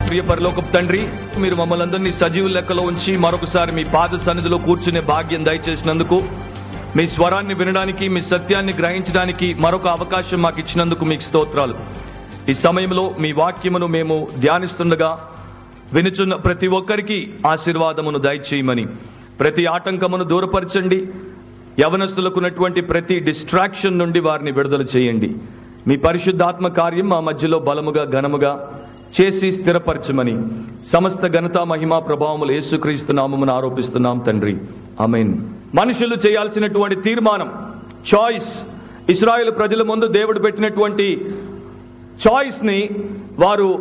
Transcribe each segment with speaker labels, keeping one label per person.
Speaker 1: ప్రియ పరలోకపు తండ్రి మీరు మమ్మల్ని అందరినీ సజీవ లెక్కలో ఉంచి మరొకసారి మీ పాద సన్నిధిలో కూర్చునే భాగ్యం దయచేసినందుకు మీ స్వరాన్ని వినడానికి మీ సత్యాన్ని గ్రహించడానికి మరొక అవకాశం మాకు ఇచ్చినందుకు మీకు స్తోత్రాలు ఈ సమయంలో మీ వాక్యమును మేము ధ్యానిస్తుండగా వినుచున్న ప్రతి ఒక్కరికి ఆశీర్వాదమును దయచేయమని ప్రతి ఆటంకమును దూరపరచండి యవనస్తులకు ఉన్నటువంటి ప్రతి డిస్ట్రాక్షన్ నుండి వారిని విడుదల చేయండి మీ పరిశుద్ధాత్మ కార్యం మా మధ్యలో బలముగా ఘనముగా చేసి స్థిరపరచమని సమస్త ఘనత మహిమా ప్రభావములు యేసుక్రీస్తు నామమును ఆరోపిస్తున్నాం తండ్రి ఆమెన్ మనుషులు చేయాల్సినటువంటి తీర్మానం చాయిస్ ఇస్రాయేల్ ప్రజల ముందు దేవుడు పెట్టినటువంటి చాయిస్ ని వారు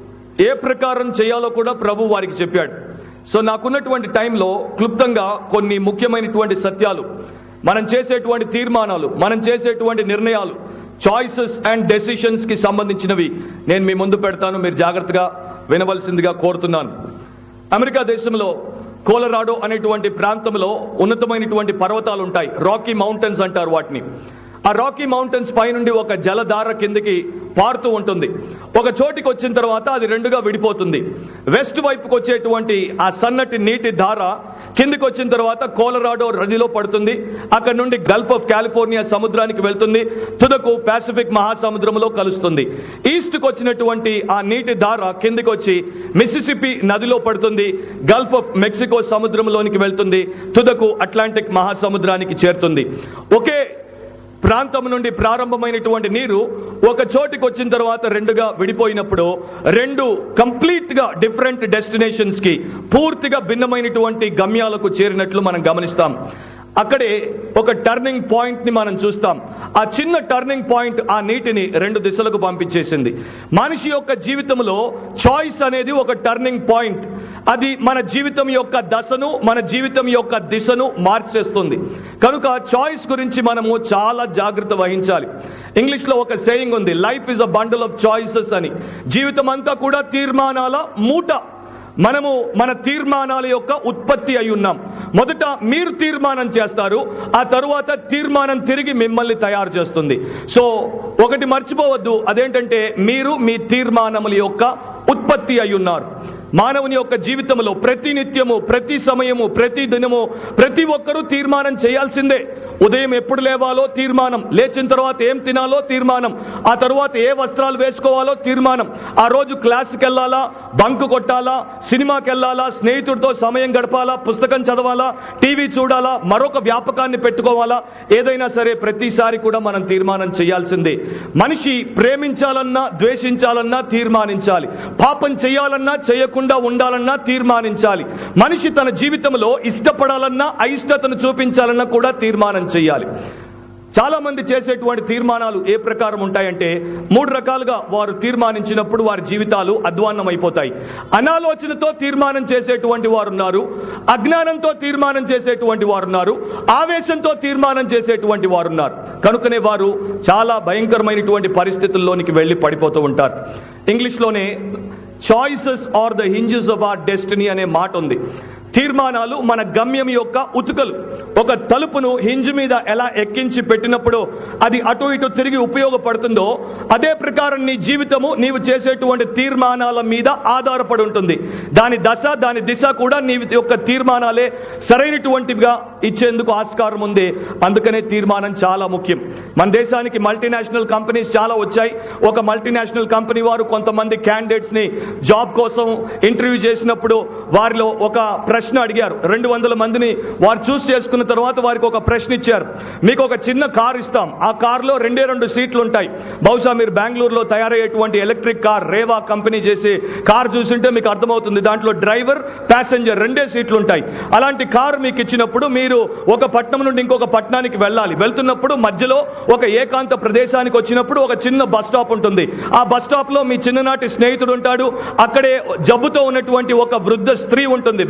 Speaker 1: ఏ ప్రకారం చేయాలో కూడా ప్రభు వారికి చెప్పాడు సో నాకున్నటువంటి టైంలో క్లుప్తంగా కొన్ని ముఖ్యమైనటువంటి సత్యాలు మనం చేసేటువంటి తీర్మానాలు మనం చేసేటువంటి నిర్ణయాలు చాయిసెస్ అండ్ డెసిషన్స్ కి సంబంధించినవి నేను మీ ముందు పెడతాను మీరు జాగ్రత్తగా వినవలసిందిగా కోరుతున్నాను అమెరికా దేశంలో కోలరాడో అనేటువంటి ప్రాంతంలో ఉన్నతమైనటువంటి పర్వతాలు ఉంటాయి రాకీ మౌంటైన్స్ అంటారు వాటిని ఆ రాకీ మౌంటైన్స్ పై నుండి ఒక జలధార కిందకి పారుతూ ఉంటుంది ఒక చోటికి వచ్చిన తర్వాత అది రెండుగా విడిపోతుంది వెస్ట్ వైపుకి వచ్చేటువంటి ఆ సన్నటి నీటి ధార కిందికి వచ్చిన తర్వాత కోలరాడో నదిలో పడుతుంది అక్కడ నుండి గల్ఫ్ ఆఫ్ కాలిఫోర్నియా సముద్రానికి వెళ్తుంది తుదకు పాసిఫిక్ మహాసముద్రంలో కలుస్తుంది ఈస్ట్కి వచ్చినటువంటి ఆ నీటి ధార కిందికి వచ్చి మిసిసిపి నదిలో పడుతుంది గల్ఫ్ ఆఫ్ మెక్సికో సముద్రంలోనికి వెళ్తుంది తుదకు అట్లాంటిక్ మహాసముద్రానికి చేరుతుంది ఒకే ప్రాంతం నుండి ప్రారంభమైనటువంటి నీరు ఒక చోటికి వచ్చిన తర్వాత రెండుగా విడిపోయినప్పుడు రెండు కంప్లీట్ గా డిఫరెంట్ డెస్టినేషన్స్ కి పూర్తిగా భిన్నమైనటువంటి గమ్యాలకు చేరినట్లు మనం గమనిస్తాం అక్కడే ఒక టర్నింగ్ పాయింట్ ని మనం చూస్తాం ఆ చిన్న టర్నింగ్ పాయింట్ ఆ నీటిని రెండు దిశలకు పంపించేసింది మనిషి యొక్క జీవితంలో చాయిస్ అనేది ఒక టర్నింగ్ పాయింట్ అది మన జీవితం యొక్క దశను మన జీవితం యొక్క దిశను మార్చేస్తుంది కనుక చాయిస్ గురించి మనము చాలా జాగ్రత్త వహించాలి ఇంగ్లీష్ లో ఒక సేయింగ్ ఉంది life is a bundle of choices అని జీవితం అంతా కూడా తీర్మానాల మూట మనము మన తీర్మానాల యొక్క ఉత్పత్తి అయి ఉన్నాం మొదట మీరు తీర్మానం చేస్తారు ఆ తరువాత తీర్మానం తిరిగి మిమ్మల్ని తయారు చేస్తుంది సో ఒకటి మర్చిపోవద్దు అదేంటంటే మీరు మీ తీర్మానముల యొక్క ఉత్పత్తి అయి ఉన్నారు మానవుని యొక్క జీవితంలో ప్రతి నిత్యము ప్రతి సమయము ప్రతి దినము ప్రతి ఒక్కరూ తీర్మానం చేయాల్సిందే ఉదయం ఎప్పుడు లేవాలో తీర్మానం లేచిన తర్వాత ఏం తినాలో తీర్మానం ఆ తర్వాత ఏ వస్త్రాలు వేసుకోవాలో తీర్మానం ఆ రోజు క్లాస్కి వెళ్ళాలా బంక్ కొట్టాలా సినిమాకి వెళ్ళాలా స్నేహితుడితో సమయం గడపాలా పుస్తకం చదవాలా టీవీ చూడాలా మరొక వ్యాపకాన్ని పెట్టుకోవాలా ఏదైనా సరే ప్రతిసారి కూడా మనం తీర్మానం చేయాల్సిందే మనిషి ప్రేమించాలన్నా ద్వేషించాలన్నా తీర్మానించాలి పాపం చేయాలన్నా చేయకుండా ఉండాలన్నా తీర్మానించాలి మనిషి తన జీవితంలో ఇష్టపడాలన్నా అయిష్టతను చూపించాలన్నా కూడా తీర్మానం చేయాలి చాలా మంది చేసేటువంటి తీర్మానాలు ఏ ప్రకారం ఉంటాయంటే మూడు రకాలుగా వారు తీర్మానించినప్పుడు వారి జీవితాలు అధ్వాన్నం అయిపోతాయి అనాలోచనతో తీర్మానం చేసేటువంటి వారు ఉన్నారు అజ్ఞానంతో తీర్మానం చేసేటువంటి వారు ఉన్నారు ఆవేశంతో తీర్మానం చేసేటువంటి వారు ఉన్నారు కనుకనే వారు చాలా భయంకరమైనటువంటి పరిస్థితుల్లోనికి వెళ్ళి పడిపోతూ ఉంటారు ఇంగ్లీష్లోనే choices are the hinges of our destiny అనే మాట ఉంది తీర్మానాలు మన గమ్యం యొక్క ఉతుకలు ఒక తలుపును హింజ్ మీద ఎలా ఎక్కించి పెట్టినప్పుడు అది అటు ఇటు తిరిగి ఉపయోగపడుతుందో అదే ప్రకారం నీ జీవితము నీవు చేసేటువంటి తీర్మానాల మీద ఆధారపడి ఉంటుంది దాని దశ దాని దిశ కూడా నీ యొక్క తీర్మానాలే సరైనటువంటివిగా ఇచ్చేందుకు ఆస్కారం ఉంది అందుకనే తీర్మానం చాలా ముఖ్యం మన దేశానికి మల్టీనేషనల్ కంపెనీస్ చాలా వచ్చాయి ఒక మల్టీనేషనల్ కంపెనీ వారు కొంతమంది క్యాండిడేట్స్ ని జాబ్ కోసం ఇంటర్వ్యూ చేసినప్పుడు వారిలో ఒక ప్రశ్న అడిగారు రెండు వందల మందిని వారు చూస్ చేసుకున్న తర్వాత వారికి ఒక ప్రశ్న ఇచ్చారు మీకు ఒక చిన్న కార్ ఇస్తాం ఆ కార్లో రెండే రెండు సీట్లు ఉంటాయి బహుశా మీరు బెంగళూరులో తయారయ్యేటువంటి ఎలక్ట్రిక్ కార్ రేవా కంపెనీ చేసి కార్ చూసింటే మీకు అర్థమవుతుంది దాంట్లో డ్రైవర్ ప్యాసింజర్ రెండే సీట్లు ఉంటాయి అలాంటి కారు మీకు ఇచ్చినప్పుడు మీరు ఒక పట్టణం నుండి ఇంకొక పట్టణానికి వెళ్ళాలి వెళ్తున్నప్పుడు మధ్యలో ఒక ఏకాంత ప్రదేశానికి వచ్చినప్పుడు ఒక చిన్న బస్ స్టాప్ ఉంటుంది ఆ బస్ స్టాప్ లో మీ చిన్ననాటి స్నేహితుడు ఉంటాడు అక్కడే జబ్బుతో ఉన్నటువంటి ఒక వృద్ధ స్త్రీ ఉంటుంది వెంటనే ఆమె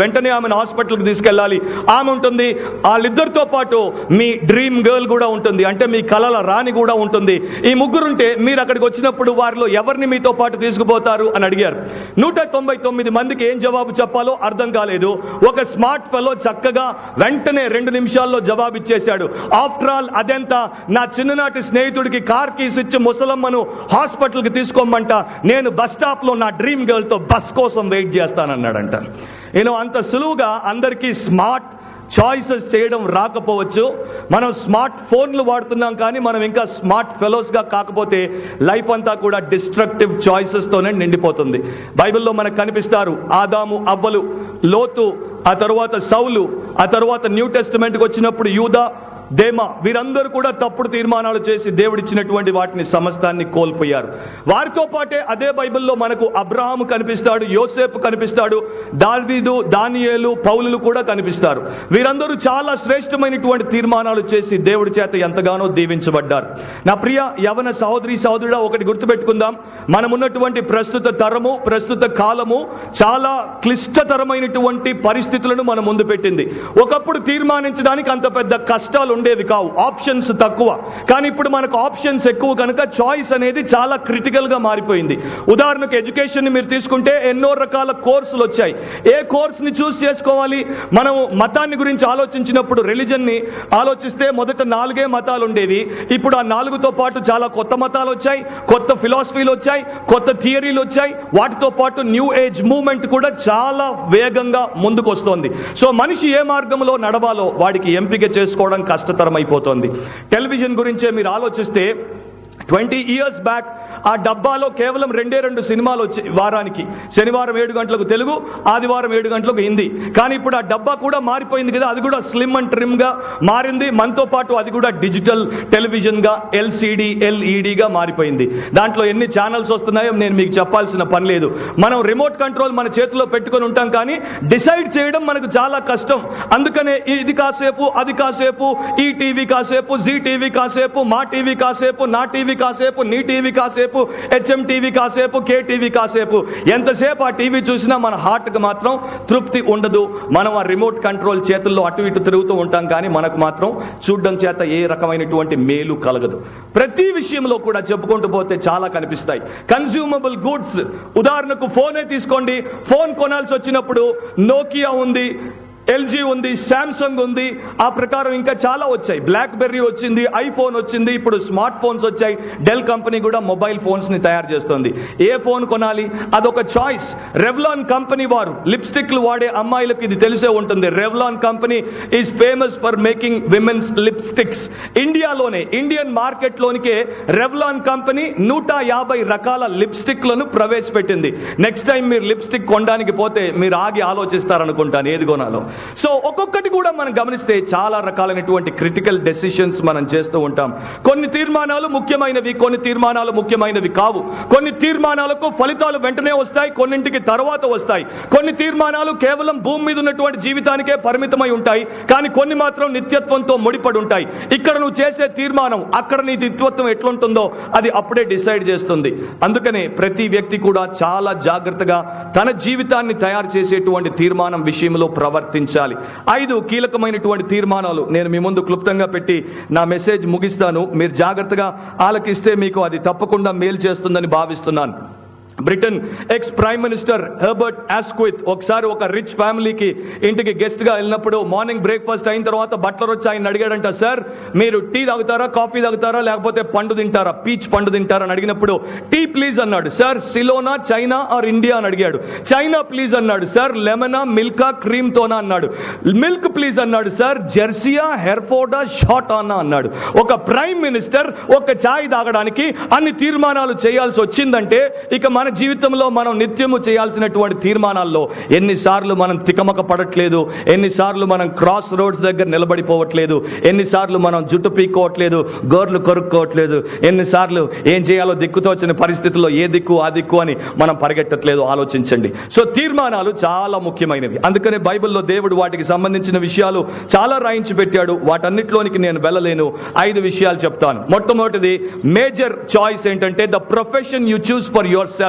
Speaker 1: ఆమెను హాస్పిటల్కి తీసుకెళ్ళాలి ఆమె ఉంటుంది వాళ్ళిద్దరితో పాటు మీ డ్రీమ్ గర్ల్ కూడా ఉంటుంది అంటే మీ కలల రాణి కూడా ఉంటుంది ఈ ముగ్గురుంటే మీరు అక్కడికి వచ్చినప్పుడు వారిలో ఎవరిని మీతో పాటు తీసుకుపోతారు అని అడిగారు నూట తొంభై తొమ్మిది మందికి ఏం జవాబు చెప్పాలో అర్థం కాలేదు ఒక స్మార్ట్ ఫెలో చక్కగా వెంటనే రెండు నిమిషాల్లో జవాబు ఇచ్చేశాడు ఆఫ్టర్ ఆల్ అదెంత నా చిన్ననాటి స్నేహితుడికి కార్ కీస్ ఇచ్చి ముసలమ్మను హాస్పిటల్కి తీసుకోమంట నేను బస్ స్టాప్ లో నా డ్రీమ్ గర్ల్ తో బస్ కోసం వెయిట్ చేస్తానన్నాడంట నేను అంత సులువుగా అందరికీ స్మార్ట్ చాయిసెస్ చేయడం రాకపోవచ్చు మనం స్మార్ట్ ఫోన్లు వాడుతున్నాం కానీ మనం ఇంకా స్మార్ట్ ఫెలోస్గా కాకపోతే లైఫ్ అంతా కూడా డిస్ట్రక్టివ్ చాయిసెస్తోనే నిండిపోతుంది బైబిల్లో మనకు కనిపిస్తారు ఆదాము అవ్వలు లోతు ఆ తర్వాత సౌలు ఆ తర్వాత న్యూ టెస్టిమెంట్కి వచ్చినప్పుడు యూదా దేమ వీరందరూ కూడా తప్పుడు తీర్మానాలు చేసి దేవుడిచ్చినటువంటి వాటిని సమస్తాన్ని కోల్పోయారు వారితో పాటే అదే బైబిల్లో మనకు అబ్రహాము కనిపిస్తాడు యోసేపు కనిపిస్తాడు దావీదు దానియేలు పౌలులు కూడా కనిపిస్తారు వీరందరూ చాలా శ్రేష్టమైనటువంటి తీర్మానాలు చేసి దేవుడి చేత ఎంతగానో దీవించబడ్డారు నా ప్రియ యవన సహోదరి సహోదరుడా ఒకటి గుర్తుపెట్టుకుందాం మనమున్నటువంటి ప్రస్తుత తరము ప్రస్తుత కాలము చాలా క్లిష్టతరమైనటువంటి పరిస్థితులను మన ముందు పెట్టింది ఒకప్పుడు తీర్మానించడానికి అంత పెద్ద కష్టాలు ఉండేవి కావు ఆప్షన్స్ తక్కువ కానీ ఇప్పుడు మనకు ఆప్షన్స్ ఎక్కువ కనుక చాయిస్ అనేది చాలా క్రిటికల్ గా మారిపోయింది ఉదాహరణకు ఎడ్యుకేషన్ ని మీరు తీసుకుంటే ఎన్నో రకాల కోర్సులు వచ్చాయి ఏ కోర్స్ ని చూస్ చేసుకోవాలి మనం మతాన్ని గురించి ఆలోచించినప్పుడు రిలీజన్ ని ఆలోచిస్తే మొదట నాలుగే మతాలు ఉండేవి ఇప్పుడు ఆ నాలుగుతో పాటు చాలా కొత్త మతాలు వచ్చాయి కొత్త ఫిలాసఫీలు వచ్చాయి కొత్త థియరీలు వచ్చాయి వాటితో పాటు న్యూ ఏజ్ మూవ్మెంట్ కూడా చాలా వేగంగా ముందుకు వస్తోంది సో మనిషి ఏ మార్గంలో నడవాలో వాడికి ఎంపిక చేసుకోవడం కష్టతరం అయిపోతుంది టెలివిజన్ గురించే మీరు ఆలోచిస్తే ట్వంటీ ఇయర్స్ బ్యాక్ ఆ డబ్బాలో కేవలం రెండే రెండు సినిమాలు వచ్చి వారానికి శనివారం ఏడు గంటలకు తెలుగు ఆదివారం ఏడు గంటలకు హిందీ కానీ ఇప్పుడు ఆ డబ్బా కూడా మారిపోయింది కదా అది కూడా స్లిమ్ అండ్ ట్రిమ్ గా మారింది మనతో పాటు అది కూడా డిజిటల్ టెలివిజన్ గా ఎల్సిడి ఎల్ఈడిగా మారిపోయింది దాంట్లో ఎన్ని ఛానల్స్ వస్తున్నాయో నేను మీకు చెప్పాల్సిన పని లేదు మనం రిమోట్ కంట్రోల్ మన చేతిలో పెట్టుకొని ఉంటాం కానీ డిసైడ్ చేయడం మనకు చాలా కష్టం అందుకనే ఇది కాసేపు అది కాసేపు ఈ టీవీ కాసేపు జీ టీవీ కాసేపు మా టీవీ కాసేపు నా టీవీ కాసేపు నీ టీవీ కాసేపు హెచ్ఎం టీవీ కాసేపు కే టీవీ కాసేపు ఎంతసేపు ఆ టీవీ చూసినా మన హార్ట్కి మాత్రం తృప్తి ఉండదు మనం ఆ రిమోట్ కంట్రోల్ చేతుల్లో అటు ఇటు తిరుగుతూ ఉంటాం కానీ మనకు మాత్రం చూడడం చేత ఏ రకమైనటువంటి మేలు కలగదు ప్రతి విషయంలో కూడా చెప్పుకుంటూ పోతే చాలా కనిపిస్తాయి కన్స్యూమబుల్ గూడ్స్ ఉదాహరణకు ఫోనే తీసుకోండి ఫోన్ కొనాల్సి వచ్చినప్పుడు నోకియా ఉంది ఎల్జీ ఉంది శాంసంగ్ ఉంది ఆ ప్రకారం ఇంకా చాలా వచ్చాయి బ్లాక్ బెర్రీ వచ్చింది ఐఫోన్ వచ్చింది ఇప్పుడు స్మార్ట్ ఫోన్స్ వచ్చాయి డెల్ కంపెనీ కూడా మొబైల్ ఫోన్స్ ని తయారు చేస్తుంది ఏ ఫోన్ కొనాలి అదొక చాయిస్ రెవ్లాన్ కంపెనీ వారు లిప్స్టిక్లు వాడే అమ్మాయిలకు ఇది తెలిసే ఉంటుంది Revlon company is famous for making women's lipsticks ఇండియాలోనే ఇండియన్ మార్కెట్ లోనికే రెవ్లాన్ కంపెనీ నూట యాభై రకాల లిప్స్టిక్లను ప్రవేశపెట్టింది నెక్స్ట్ టైం మీరు లిప్స్టిక్ కొనడానికి పోతే మీరు ఆగి ఆలోచిస్తారనుకుంటాను ఏది కొనాలో సో ఒక్కొక్కటి కూడా మనం గమనిస్తే చాలా రకాలైనటువంటి క్రిటికల్ డెసిషన్స్ మనం చేస్తూ ఉంటాం కొన్ని తీర్మానాలు ముఖ్యమైనవి కొన్ని తీర్మానాలు ముఖ్యమైనవి కావు కొన్ని తీర్మానాలకు ఫలితాలు వెంటనే వస్తాయి కొన్నింటికి తర్వాత వస్తాయి కొన్ని తీర్మానాలు కేవలం భూమి మీద ఉన్నటువంటి జీవితానికే పరిమితమై ఉంటాయి కానీ కొన్ని మాత్రం నిత్యత్వంతో ముడిపడి ఉంటాయి ఇక్కడ నువ్వు చేసే తీర్మానం అక్కడ నీ నిత్యత్వం ఎట్లుంటుందో అది అప్పుడే డిసైడ్ చేస్తుంది అందుకనే ప్రతి వ్యక్తి కూడా చాలా జాగ్రత్తగా తన జీవితాన్ని తయారు చేసేటువంటి తీర్మానం విషయంలో ప్రవర్తించాలి ఐదు కీలకమైనటువంటి తీర్మానాలు నేను మీ ముందు క్లుప్తంగా పెట్టి నా మెసేజ్ ముగిస్తాను మీరు జాగ్రత్తగా ఆలకిస్తే మీకు అది తప్పకుండా మేలు చేస్తుందని భావిస్తున్నాను Britain ex prime minister Herbert Asquith ఒకసారి ఒక రిచ్ ఫ్యామిలీకి ఇంటికి గెస్ట్ గా వెళ్ళినప్పుడు మార్నింగ్ బ్రేక్ఫాస్ట్ అయిన తర్వాత బట్లర్ వచ్చి ఆయన అడిగాడంట సార్ మీరు టీ తాగుతారా కాఫీ తాగుతారా లేకపోతే పండు తింటారా పీచ్ పండు తింటారా అని అడిగినప్పుడు టీ ప్లీజ్ అన్నాడు సార్ సిలోనా చైనా ఆర్ ఇండియా అని అడిగాడు చైనా ప్లీజ్ అన్నాడు సార్ లెమనా మిల్కా క్రీమ్ తోనా అన్నాడు మిల్క్ ప్లీజ్ అన్నాడు సార్ జెర్సియా హెర్ఫోర్డా షాట్ అన్నా అన్నాడు ఒక ప్రైమ్ మినిస్టర్ ఒక చాయ్ తాగడానికి అన్ని తీర్మానాలు చేయాల్సి వచ్చిందంటే ఇక మన జీవితంలో మనం నిత్యము చేయాల్సినటువంటి తీర్మానాల్లో ఎన్నిసార్లు మనం తికమక పడట్లేదు ఎన్నిసార్లు మనం క్రాస్ రోడ్స్ దగ్గర నిలబడిపోవట్లేదు ఎన్నిసార్లు మనం జుట్టు పీక్కోవట్లేదు గోర్లు కొరుక్కోవట్లేదు ఎన్నిసార్లు ఏం చేయాలో దిక్కుతో వచ్చిన పరిస్థితుల్లో ఏ దిక్కు ఆ దిక్కు అని మనం పరిగెట్టట్లేదు ఆలోచించండి సో తీర్మానాలు చాలా ముఖ్యమైనవి అందుకనే బైబిల్లో దేవుడు వాటికి సంబంధించిన విషయాలు చాలా రాయించి పెట్టాడు వాటన్నిటిలోనికి నేను వెళ్ళలేను ఐదు విషయాలు చెప్తాను మొట్టమొదటిది మేజర్ చాయిస్ ఏంటంటే the profession you choose for yourself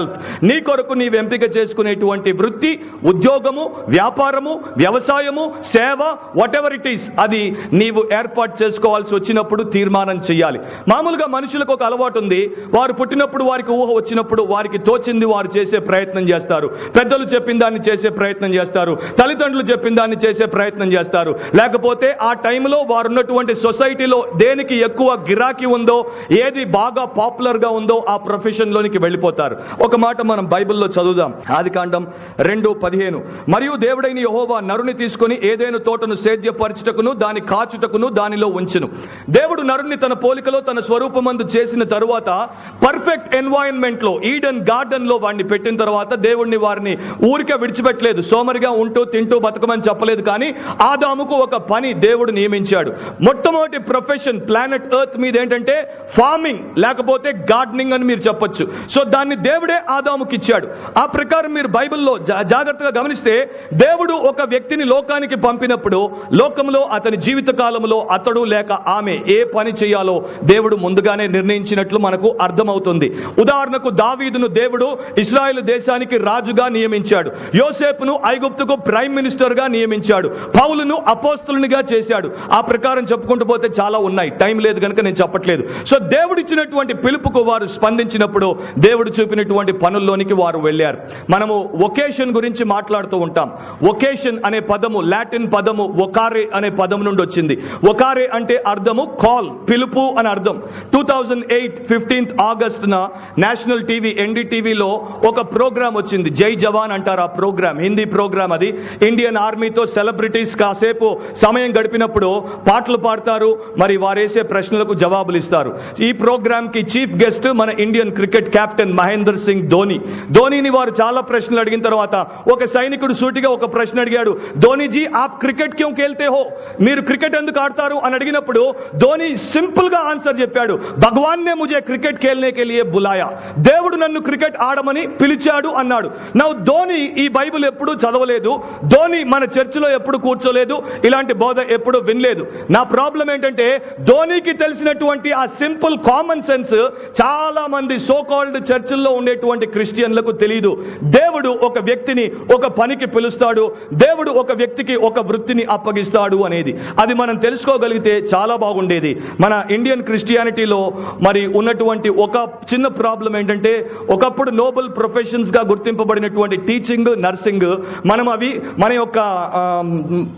Speaker 1: self నీ కొరకు నీవు ఎంపిక చేసుకునేటువంటి వృత్తి ఉద్యోగము వ్యాపారము వ్యవసాయము సేవ వాట్ ఎవర్ ఇట్ ఈస్ అది నీవు ఏర్పాటు చేసుకోవాల్సి వచ్చినప్పుడు తీర్మానం చేయాలి మామూలుగా మనుషులకు ఒక అలవాటు ఉంది వారు పుట్టినప్పుడు వారికి ఊహ వచ్చినప్పుడు వారికి తోచింది వారు చేసే ప్రయత్నం చేస్తారు పెద్దలు చెప్పిన దాన్ని చేసే ప్రయత్నం చేస్తారు తల్లిదండ్రులు చెప్పిన దాన్ని చేసే ప్రయత్నం చేస్తారు లేకపోతే ఆ టైంలో వారు ఉన్నటువంటి సొసైటీలో దేనికి ఎక్కువ గిరాకీ ఉందో ఏది బాగా పాపులర్ గా ఉందో ఆ ప్రొఫెషన్ లోనికి వెళ్ళిపోతారు ఒక మాట మనం బైబిల్లో చదువుదాం ఆది కాండం రెండు పదిహేను మరియు దేవుడైన యహోవా నరుని తీసుకొని ఏదైనా తోటను సేద్యపరచుటకును దాని కాచుటకును దానిలో ఉంచును దేవుడు నరుని తన పోలికలో తన స్వరూపమందు చేసిన తరువాత పర్ఫెక్ట్ ఎన్వైరన్మెంట్ లో ఈడెన్ గార్డెన్ లో వాడిని పెట్టిన తర్వాత దేవుడిని వారిని ఊరికే విడిచిపెట్టలేదు సోమరిగా ఉంటూ తింటూ బతకమని చెప్పలేదు కానీ ఆదాముకు ఒక పని దేవుడు నియమించాడు మొట్టమొదటి ప్రొఫెషన్ ప్లానెట్ ఎర్త్ మీద ఏంటంటే ఫార్మింగ్ లేకపోతే గార్డెనింగ్ అని మీరు చెప్పొచ్చు సో దాన్ని దేవుడే ఆదాముకి ఇచ్చాడు ఆ ప్రకారం మీరు బైబిల్లో జా- జాగ్రత్తగా గమనిస్తే దేవుడు ఒక వ్యక్తిని లోకానికి పంపినప్పుడు లోకంలో అతని జీవిత కాలంలో అతడు లేక ఆమె ఏ పని చేయాలో దేవుడు ముందుగానే నిర్ణయించినట్లు మనకు అర్థమవుతుంది ఉదాహరణకు దావీదును దేవుడు ఇస్రాయేల్ దేశానికి రాజుగా నియమించాడు యోసేపును ఐగుప్తుకు ప్రైమ్ మినిస్టర్ గా నియమించాడు పౌలును అపోస్తులునిగా చేశాడు ఆ ప్రకారం చెప్పుకుంటూ పోతే చాలా ఉన్నాయి టైం లేదు కనుక నేను చెప్పట్లేదు సో దేవుడు ఇచ్చినటువంటి పిలుపుకు వారు స్పందించినప్పుడు దేవుడు చూపినటువంటి పనుల్లోనికి వారు వెళ్ళారు మనము ఒకేషన్ గురించి మాట్లాడుతూ ఉంటాం ఒకేషన్ అనే పదము లాటిన్ పదము ఒకారే అనే పదం నుండి వచ్చింది ఒకారే అంటే అర్థము కాల్ పిలుపు అని అర్థం two thousand eight fifteenth August న నేషనల్ టీవీ ఎన్డీటీవీలో ఒక ప్రోగ్రామ్ వచ్చింది జై జవాన్ అంటారు ఆ ప్రోగ్రామ్ హిందీ ప్రోగ్రామ్ అది ఇండియన్ ఆర్మీతో సెలబ్రిటీస్ కాసేపు సమయం గడిపినప్పుడు పాటలు పాడతారు మరి వారేసే ప్రశ్నలకు జవాబులు ఇస్తారు ఈ ప్రోగ్రామ్ కి చీఫ్ గెస్ట్ మన Indian cricket captain Mahender Singh Dhoni ధోనిని వారు చాలా ప్రశ్నలు అడిగిన తర్వాత ఒక సైనికుడు సూటిగా ఒక ప్రశ్న అడిగాడు ధోనిజీ ఆప్ క్రికెట్ క్यों खेलते हो మీరు క్రికెట్ ఎందుకు ఆడతారు అని అడిగినప్పుడు ధోని సింపుల్ గా ఆన్సర్ చెప్పాడు భగవాన్ నే ముజే క్రికెట్ खेलने के लिए बुलाया దేవుడు నన్ను క్రికెట్ ఆడమని పిలిచాడు అన్నాడు నా ధోని ఈ బైబిల్ ఎప్పుడు చదవలేదు ధోని మన చర్చిలో ఎప్పుడు కూర్చోలేదు ఇలాంటి బోధ ఎప్పుడు వినలేదు నా ప్రాబ్లం ఏంటంటే ధోనికి తెలిసినటువంటి ఆ సింపుల్ కామన్ సెన్స్ చాలా మంది సో కాల్డ్ చర్చిల్లో ఉండేటువంటి క్రిస్టియన్లకు తెలియదు దేవుడు ఒక వ్యక్తిని ఒక పనికి పిలుస్తాడు దేవుడు ఒక వ్యక్తికి ఒక వృత్తిని అప్పగిస్తాడు అనేది అది మనం తెలుసుకోగలిగితే చాలా బాగుండేది మన ఇండియన్ క్రిస్టియానిటీలో మరి ఉన్నటువంటి ఒక చిన్న ప్రాబ్లం ఏంటంటే ఒకప్పుడు నోబెల్ ప్రొఫెషన్స్ గా గుర్తింపబడినటువంటి టీచింగ్ నర్సింగ్ మనం అవి మన యొక్క ఆమ్,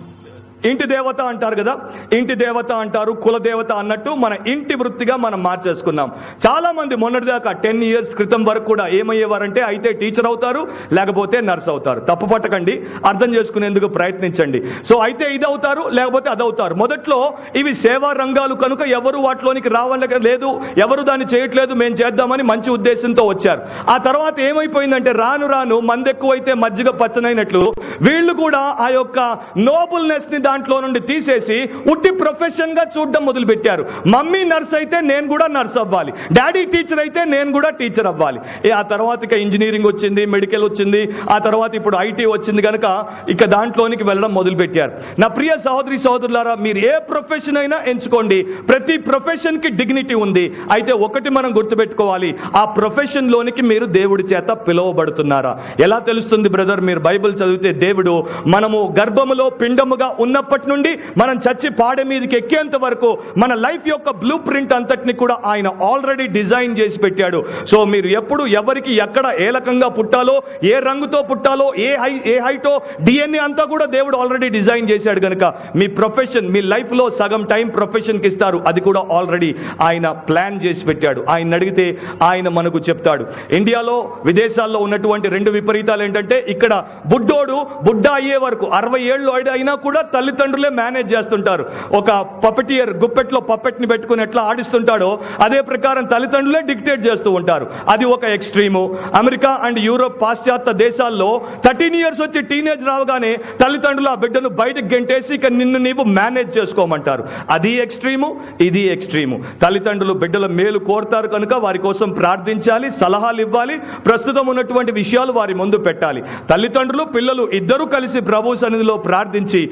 Speaker 1: ఇంటి దేవత అంటారు కదా ఇంటి దేవత అంటారు కుల దేవత అన్నట్టు మన ఇంటి వృత్తిగా మనం మార్చేసుకున్నాం చాలా మంది మొన్నటిదాకా టెన్ ఇయర్స్ క్రితం వరకు కూడా ఏమయ్యేవారంటే అయితే టీచర్ అవుతారు లేకపోతే నర్స్ అవుతారు తప్పు పట్టకండి అర్థం చేసుకునేందుకు ప్రయత్నించండి సో అయితే ఇది అవుతారు లేకపోతే అది అవుతారు మొదట్లో ఇవి సేవా రంగాలు కనుక ఎవరు వాటిలోనికి రావాల లేదు ఎవరు దాన్ని చేయట్లేదు మేము చేద్దామని మంచి ఉద్దేశంతో వచ్చారు ఆ తర్వాత ఏమైపోయిందంటే రాను రాను మంది ఎక్కువైతే మజ్జిగ పచ్చనైనట్లు వీళ్ళు కూడా ఆ యొక్క నోబుల్నెస్ ని దాంట్లో నుండి తీసేసి ఉట్టి ప్రొఫెషన్ గా చూడడం మొదలు పెట్టారు మమ్మీ నర్స్ అయితే నేను కూడా నర్స్ అవ్వాలి డాడీ టీచర్ అయితే నేను కూడా టీచర్ అవ్వాలి ఏ ఆ తర్వాత ఇక ఇంజనీరింగ్ వచ్చింది మెడికల్ వచ్చింది ఆ తర్వాత ఇప్పుడు ఐటీ వచ్చింది కనుక ఇక దాంట్లోనికి వెళ్ళడం మొదలు పెట్టారు నా ప్రియ సహోదరి సహోదరులారా మీరు ఏ ప్రొఫెషన్ అయినా ఎంచుకోండి ప్రతి ప్రొఫెషన్ కి డిగ్నిటీ ఉంది అయితే ఒకటి మనం గుర్తుపెట్టుకోవాలి ఆ ప్రొఫెషన్ లోనికి మీరు దేవుడి చేత పిలువబడుతున్నారా ఎలా తెలుస్తుంది బ్రదర్ మీరు బైబిల్ చదివితే దేవుడు మనము గర్భములో పిండముగా ఉన్నప్పటి నుండి మనం చచ్చి పాడె మీదకి ఎక్కేంత వరకు మన లైఫ్ యొక్క బ్లూ ప్రింట్ అంతటిని కూడా ఆయన ఆల్రెడీ డిజైన్ చేసి పెట్టాడు సో మీరు ఎప్పుడు ఎవరికి ఎక్కడ ఏ రకంగా పుట్టాలో ఏ రంగుతో పుట్టాలో ఏ హై ఏ హైటో డిఎన్ఏ అంతా కూడా దేవుడు ఆల్రెడీ డిజైన్ చేశాడు కనుక మీ ప్రొఫెషన్ మీ లైఫ్ లో సగం టైం ప్రొఫెషన్ కి ఇస్తారు అది కూడా ఆల్రెడీ ఆయన ప్లాన్ చేసి పెట్టాడు ఆయన అడిగితే ఆయన మనకు చెప్తాడు ఇండియాలో విదేశాల్లో ఉన్నటువంటి రెండు విపరీతాలు ఏంటంటే ఇక్కడ బుడ్డోడు బుడ్డ అయ్యే వరకు అరవై ఏళ్ళు అయినా కూడా తల్లిదండ్రులే మేనేజ్ చేస్తుంటారు ఒక పపెటియర్ గుప్పెట్లో పప్పెట్ ని పెట్టుకుని ఎట్లా ఆడిస్తుంటాడో అదే ప్రకారం తల్లిదండ్రులే డిక్టేట్ చేస్తూ ఉంటారు అది ఒక ఎక్స్ట్రీము అమెరికా అండ్ యూరోప్ పాశ్చాత్య దేశాల్లో థర్టీన్ ఇయర్స్ వచ్చి టీనేజ్ రావగానే తల్లిదండ్రులు ఆ బిడ్డను బయటకు గెంటేసి ఇక నిన్ను నీవు మేనేజ్ చేసుకోమంటారు అది ఎక్స్ట్రీము ఇది ఎక్స్ట్రీము తల్లిదండ్రులు బిడ్డల మేలు కోరుతారు కనుక వారి కోసం ప్రార్థించాలి సలహాలు ఇవ్వాలి ప్రస్తుతం ఉన్నటువంటి విషయాలు వారి ముందు పెట్టాలి తల్లిదండ్రులు పిల్లలు ఇద్దరు కలిసి ప్రభు సన్నిధిలో ప్రార్థించి ప్రభు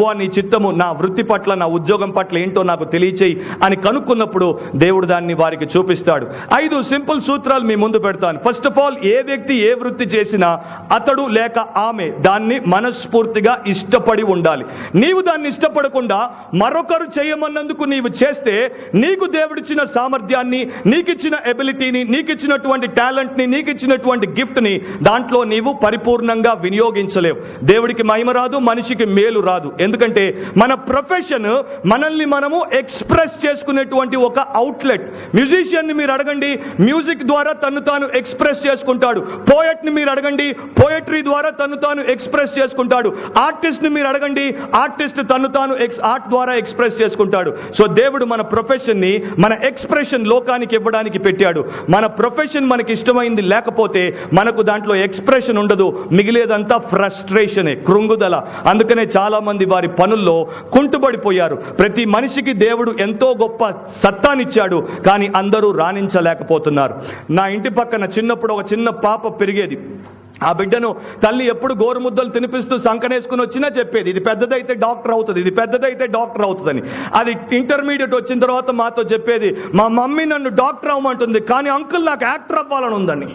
Speaker 1: దేవా నీ చిత్తము నా వృత్తి పట్ల నా ఉద్యోగం పట్ల ఏంటో నాకు తెలియచేయి అని కనుక్కున్నప్పుడు దేవుడు దాన్ని వారికి చూపిస్తాడు ఐదు సింపుల్ సూత్రాలు మీ ముందు పెడతాను ఫస్ట్ ఆఫ్ ఆల్ ఏ వ్యక్తి ఏ వృత్తి చేసినా అతడు లేక ఆమె దాన్ని మనస్ఫూర్తిగా ఇష్టపడి ఉండాలి నీవు దాన్ని ఇష్టపడకుండా మరొకరు చేయమన్నందుకు నీవు చేస్తే నీకు దేవుడిచ్చిన సామర్థ్యాన్ని నీకిచ్చిన ఎబిలిటీని నీకిచ్చినటువంటి టాలెంట్ని నీకిచ్చినటువంటి గిఫ్ట్ని దాంట్లో నీవు పరిపూర్ణంగా వినియోగించలేవు దేవుడికి మహిమ రాదు మనిషికి మేలు రాదు ఎందుకంటే మన ప్రొఫెషన్ మనల్ని మనము ఎక్స్ప్రెస్ చేసుకునేటువంటి ఒక అవుట్లెట్ మ్యూజిషియన్ని మీరు అడగండి మ్యూజిక్ ద్వారా తను తాను ఎక్స్ప్రెస్ చేసుకుంటాడు పోయట్ని మీరు అడగండి పోయట్రీ ద్వారా తను తాను ఎక్స్ప్రెస్ చేసుకుంటాడు ఆర్టిస్ట్ ని మీరు అడగండి ఆర్టిస్ట్ తను తాను ఎక్స్ ఆర్ట్ ద్వారా ఎక్స్ప్రెస్ చేసుకుంటాడు సో దేవుడు మన ప్రొఫెషన్ ని మన ఎక్స్ప్రెషన్ లోకానికి ఇవ్వడానికి పెట్టాడు మన ప్రొఫెషన్ మనకి ఇష్టమైంది లేకపోతే మనకు దాంట్లో ఎక్స్ప్రెషన్ ఉండదు మిగిలేదంతా ఫ్రస్ట్రేషనే కృంగుదల అందుకనే చాలా మంది వారి పనుల్లో కుంటుబడిపోయారు ప్రతి మనిషికి దేవుడు ఎంతో గొప్ప సత్తానిచ్చాడు కానీ అందరూ రాణించలేకపోతున్నారు నా ఇంటి పక్కన చిన్నప్పుడు ఒక చిన్న పాప పెరిగేది ఆ బిడ్డను తల్లి ఎప్పుడు గోరుముద్దలు తినిపిస్తూ సంకనేసుకుని వచ్చినా చెప్పేది ఇది పెద్దదైతే డాక్టర్ అవుతుంది ఇది పెద్దదైతే డాక్టర్ అవుతుందని అది ఇంటర్మీడియట్ వచ్చిన తర్వాత మాతో చెప్పేది మా మమ్మీ నన్ను డాక్టర్ అవ్వమంటుంది కానీ అంకుల్ నాకు యాక్టర్ అవ్వాలని ఉందని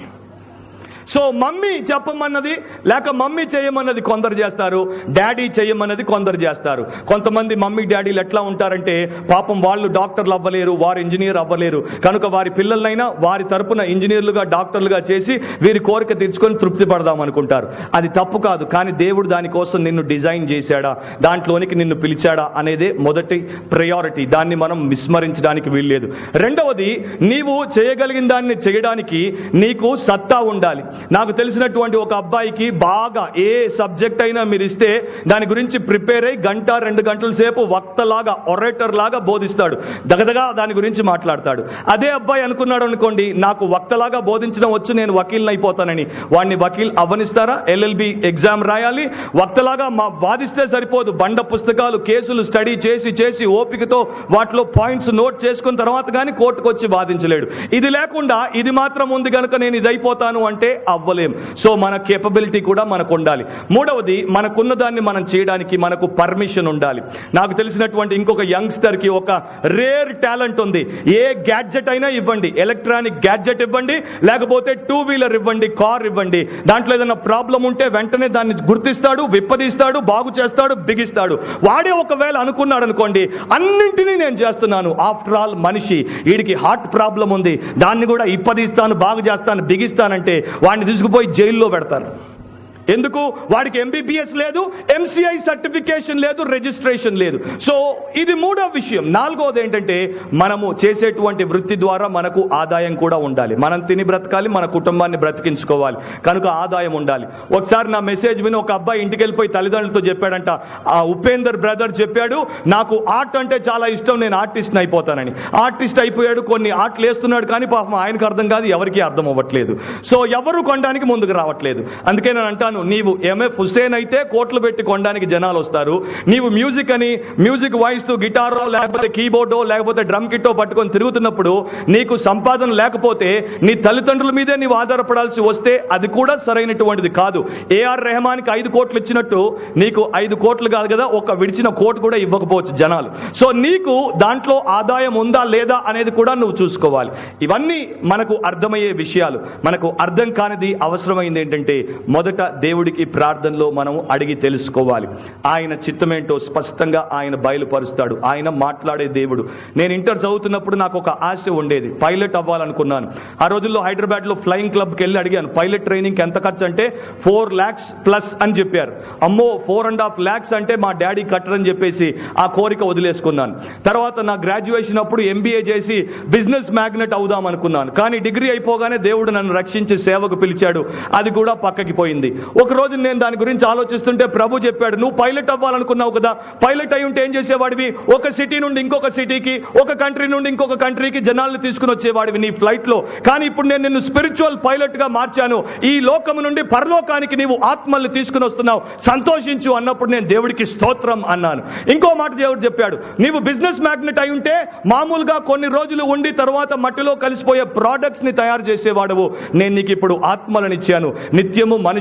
Speaker 1: సో మమ్మీ చెప్పమన్నది లేక మమ్మీ చేయమన్నది కొందరు చేస్తారు డాడీ చేయమన్నది కొందరు చేస్తారు కొంతమంది మమ్మీ డాడీలు ఎట్లా ఉంటారంటే పాపం వాళ్ళు డాక్టర్లు అవ్వలేరు వారు ఇంజనీర్ అవ్వలేరు కనుక వారి పిల్లలనైనా వారి తరపున ఇంజనీర్లుగా డాక్టర్లుగా చేసి వీరి కోరిక తీర్చుకొని తృప్తి పడదాం అనుకుంటారు అది తప్పు కాదు కానీ దేవుడు దానికోసం నిన్ను డిజైన్ చేశాడా దాంట్లోనికి నిన్ను పిలిచాడా అనేదే మొదటి ప్రయారిటీ దాన్ని మనం విస్మరించడానికి వీల్లేదు రెండవది నీవు చేయగలిగిన దాన్ని చేయడానికి నీకు సత్తా ఉండాలి నాకు తెలిసినటువంటి ఒక అబ్బాయికి బాగా ఏ సబ్జెక్ట్ అయినా మీరు ఇస్తే దాని గురించి ప్రిపేర్ అయ్యి గంట రెండు గంటల సేపు వక్తలాగా ఒరేటర్ లాగా బోధిస్తాడు దగదగా దాని గురించి మాట్లాడతాడు అదే అబ్బాయి అనుకున్నాడు అనుకోండి నాకు వక్తలాగా బోధించడం వచ్చు నేను వకీల్ని అయిపోతానని వాడిని వకీల్ అవనిస్తారా ఎల్ఎల్బి ఎగ్జామ్ రాయాలి వక్తలాగా మా వాదిస్తే సరిపోదు బండ పుస్తకాలు కేసులు స్టడీ చేసి చేసి ఓపికతో వాటిలో పాయింట్స్ నోట్ చేసుకున్న తర్వాత కానీ కోర్టుకు వచ్చి వాదించలేడు ఇది లేకుండా ఇది మాత్రం ఉంది కనుక నేను ఇది అయిపోతాను అంటే అవ్వలేం సో మన కేపబిలిటీ కూడా మనకు ఉండాలి మూడవది మనకున్న దాన్ని మనం చేయడానికి మనకు పర్మిషన్ ఉండాలి నాకు తెలిసినటువంటి ఇంకొక యంగ్స్టర్ కి ఒక రేర్ టాలెంట్ ఉంది ఏ గ్యాడ్జెట్ అయినా ఇవ్వండి ఎలక్ట్రానిక్ గ్యాడ్జెట్ ఇవ్వండి లేకపోతే టూ వీలర్ ఇవ్వండి కార్ ఇవ్వండి దాంట్లో ఏదైనా ప్రాబ్లం ఉంటే వెంటనే దాన్ని గుర్తిస్తాడు విప్పదీస్తాడు బాగు చేస్తాడు బిగిస్తాడు వాడే ఒకవేళ అనుకున్నాడు అనుకోండి అన్నింటినీ నేను చేస్తున్నాను ఆఫ్టర్ ఆల్ మనిషి వీడికి హార్ట్ ప్రాబ్లం ఉంది దాన్ని కూడా ఇప్పదీస్తాను బాగు చేస్తాను బిగిస్తానంటే వాడిని తీసుకుపోయి జైల్లో పెడతారు ఎందుకు వాడికి ఎంబీబీఎస్ లేదు ఎంసీఐ సర్టిఫికేషన్ లేదు రిజిస్ట్రేషన్ లేదు సో ఇది మూడో విషయం నాలుగోది ఏంటంటే మనము చేసేటువంటి వృత్తి ద్వారా మనకు ఆదాయం కూడా ఉండాలి మనం తిని బ్రతకాలి మన కుటుంబాన్ని బ్రతికించుకోవాలి కనుక ఆదాయం ఉండాలి ఒకసారి నా మెసేజ్ విని ఒక అబ్బాయి ఇంటికి వెళ్ళిపోయి తల్లిదండ్రులతో చెప్పాడంట ఆ ఉపేందర్ బ్రదర్ చెప్పాడు నాకు ఆర్ట్ అంటే చాలా ఇష్టం నేను ఆర్టిస్ట్ అయిపోతానని ఆర్టిస్ట్ అయిపోయాడు కొన్ని ఆర్ట్లు వేస్తున్నాడు కానీ పాపం ఆయనకు అర్థం కాదు ఎవరికి అర్థం అవ్వట్లేదు సో ఎవరు కొనడానికి ముందుకు రావట్లేదు అందుకే నేను అంటాను నీవు ఎంఎఫ్ హుసేన్ అయితే కోట్లు పెట్టి కొనడానికి జనాలు వస్తారు నీవు మ్యూజిక్ అని మ్యూజిక్ వాయిస్తూ గిటారో లేకపోతే కీబోర్డో లేకపోతే డ్రమ్ కిట్టో పట్టుకొని తిరుగుతున్నప్పుడు నీకు సంపాదన లేకపోతే నీ తల్లిదండ్రుల మీదే నీవు ఆధారపడాల్సి వస్తే అది కూడా సరైనటువంటిది కాదు ఏఆర్ రెహమాన్కి ఐదు కోట్లు ఇచ్చినట్టు నీకు ఐదు కోట్లు కాదు కదా ఒక విడిచిన కోట్ కూడా ఇవ్వకపోవచ్చు జనాలు సో నీకు దాంట్లో ఆదాయం ఉందా లేదా అనేది కూడా నువ్వు చూసుకోవాలి ఇవన్నీ మనకు అర్థమయ్యే విషయాలు మనకు అర్థం కానిది అవసరమైంది ఏంటంటే మొదట దేవుడికి ప్రార్థనలో మనం అడిగి తెలుసుకోవాలి ఆయన చిత్తమేంటో స్పష్టంగా ఆయన బయలుపరుస్తాడు ఆయన మాట్లాడే దేవుడు నేను ఇంటర్ చదువుతున్నప్పుడు నాకు ఒక ఆశ ఉండేది పైలట్ అవ్వాలనుకున్నాను ఆ రోజుల్లో హైదరాబాద్ లో ఫ్లయింగ్ క్లబ్కి వెళ్ళి అడిగాను పైలట్ ట్రైనింగ్ ఎంత ఖర్చు అంటే ఫోర్ ల్యాక్స్ ప్లస్ అని చెప్పారు అమ్మో ఫోర్ అండ్ హాఫ్ ల్యాక్స్ అంటే మా డాడీ కట్టరని చెప్పేసి ఆ కోరిక వదిలేసుకున్నాను తర్వాత నా గ్రాడ్యుయేషన్ అప్పుడు ఎంబీఏ చేసి బిజినెస్ మ్యాగ్నెట్ అవుదాం అనుకున్నాను కానీ డిగ్రీ అయిపోగానే దేవుడు నన్ను రక్షించి సేవకు పిలిచాడు అది కూడా పక్కకి పోయింది ఒక రోజు నేను దాని గురించి ఆలోచిస్తుంటే ప్రభు చెప్పాడు నువ్వు పైలట్ అవ్వాలనుకున్నావు కదా పైలట్ అయి ఉంటే ఏం చేసేవాడివి ఒక సిటీ నుండి ఇంకొక సిటీకి ఒక కంట్రీ నుండి ఇంకొక కంట్రీకి జనాల్ని తీసుకుని వచ్చేవాడివి నీ ఫ్లైట్ లో కానీ ఇప్పుడు నేను నిన్ను స్పిరిచువల్ పైలట్ గా మార్చాను ఈ లోకము నుండి పరలోకానికి నీవు ఆత్మల్ని తీసుకుని వస్తున్నావు సంతోషించు అన్నప్పుడు నేను దేవుడికి స్తోత్రం అన్నాను ఇంకో మాట దేవుడు చెప్పాడు నీవు బిజినెస్ మ్యాగ్నెట్ అయి ఉంటే మామూలుగా కొన్ని రోజులు ఉండి తర్వాత మట్టిలో కలిసిపోయే ప్రోడక్ట్స్ ని తయారు చేసేవాడవు నేను నీకు ఇప్పుడు ఆత్మలను ఇచ్చాను నిత్యము మనుషులతో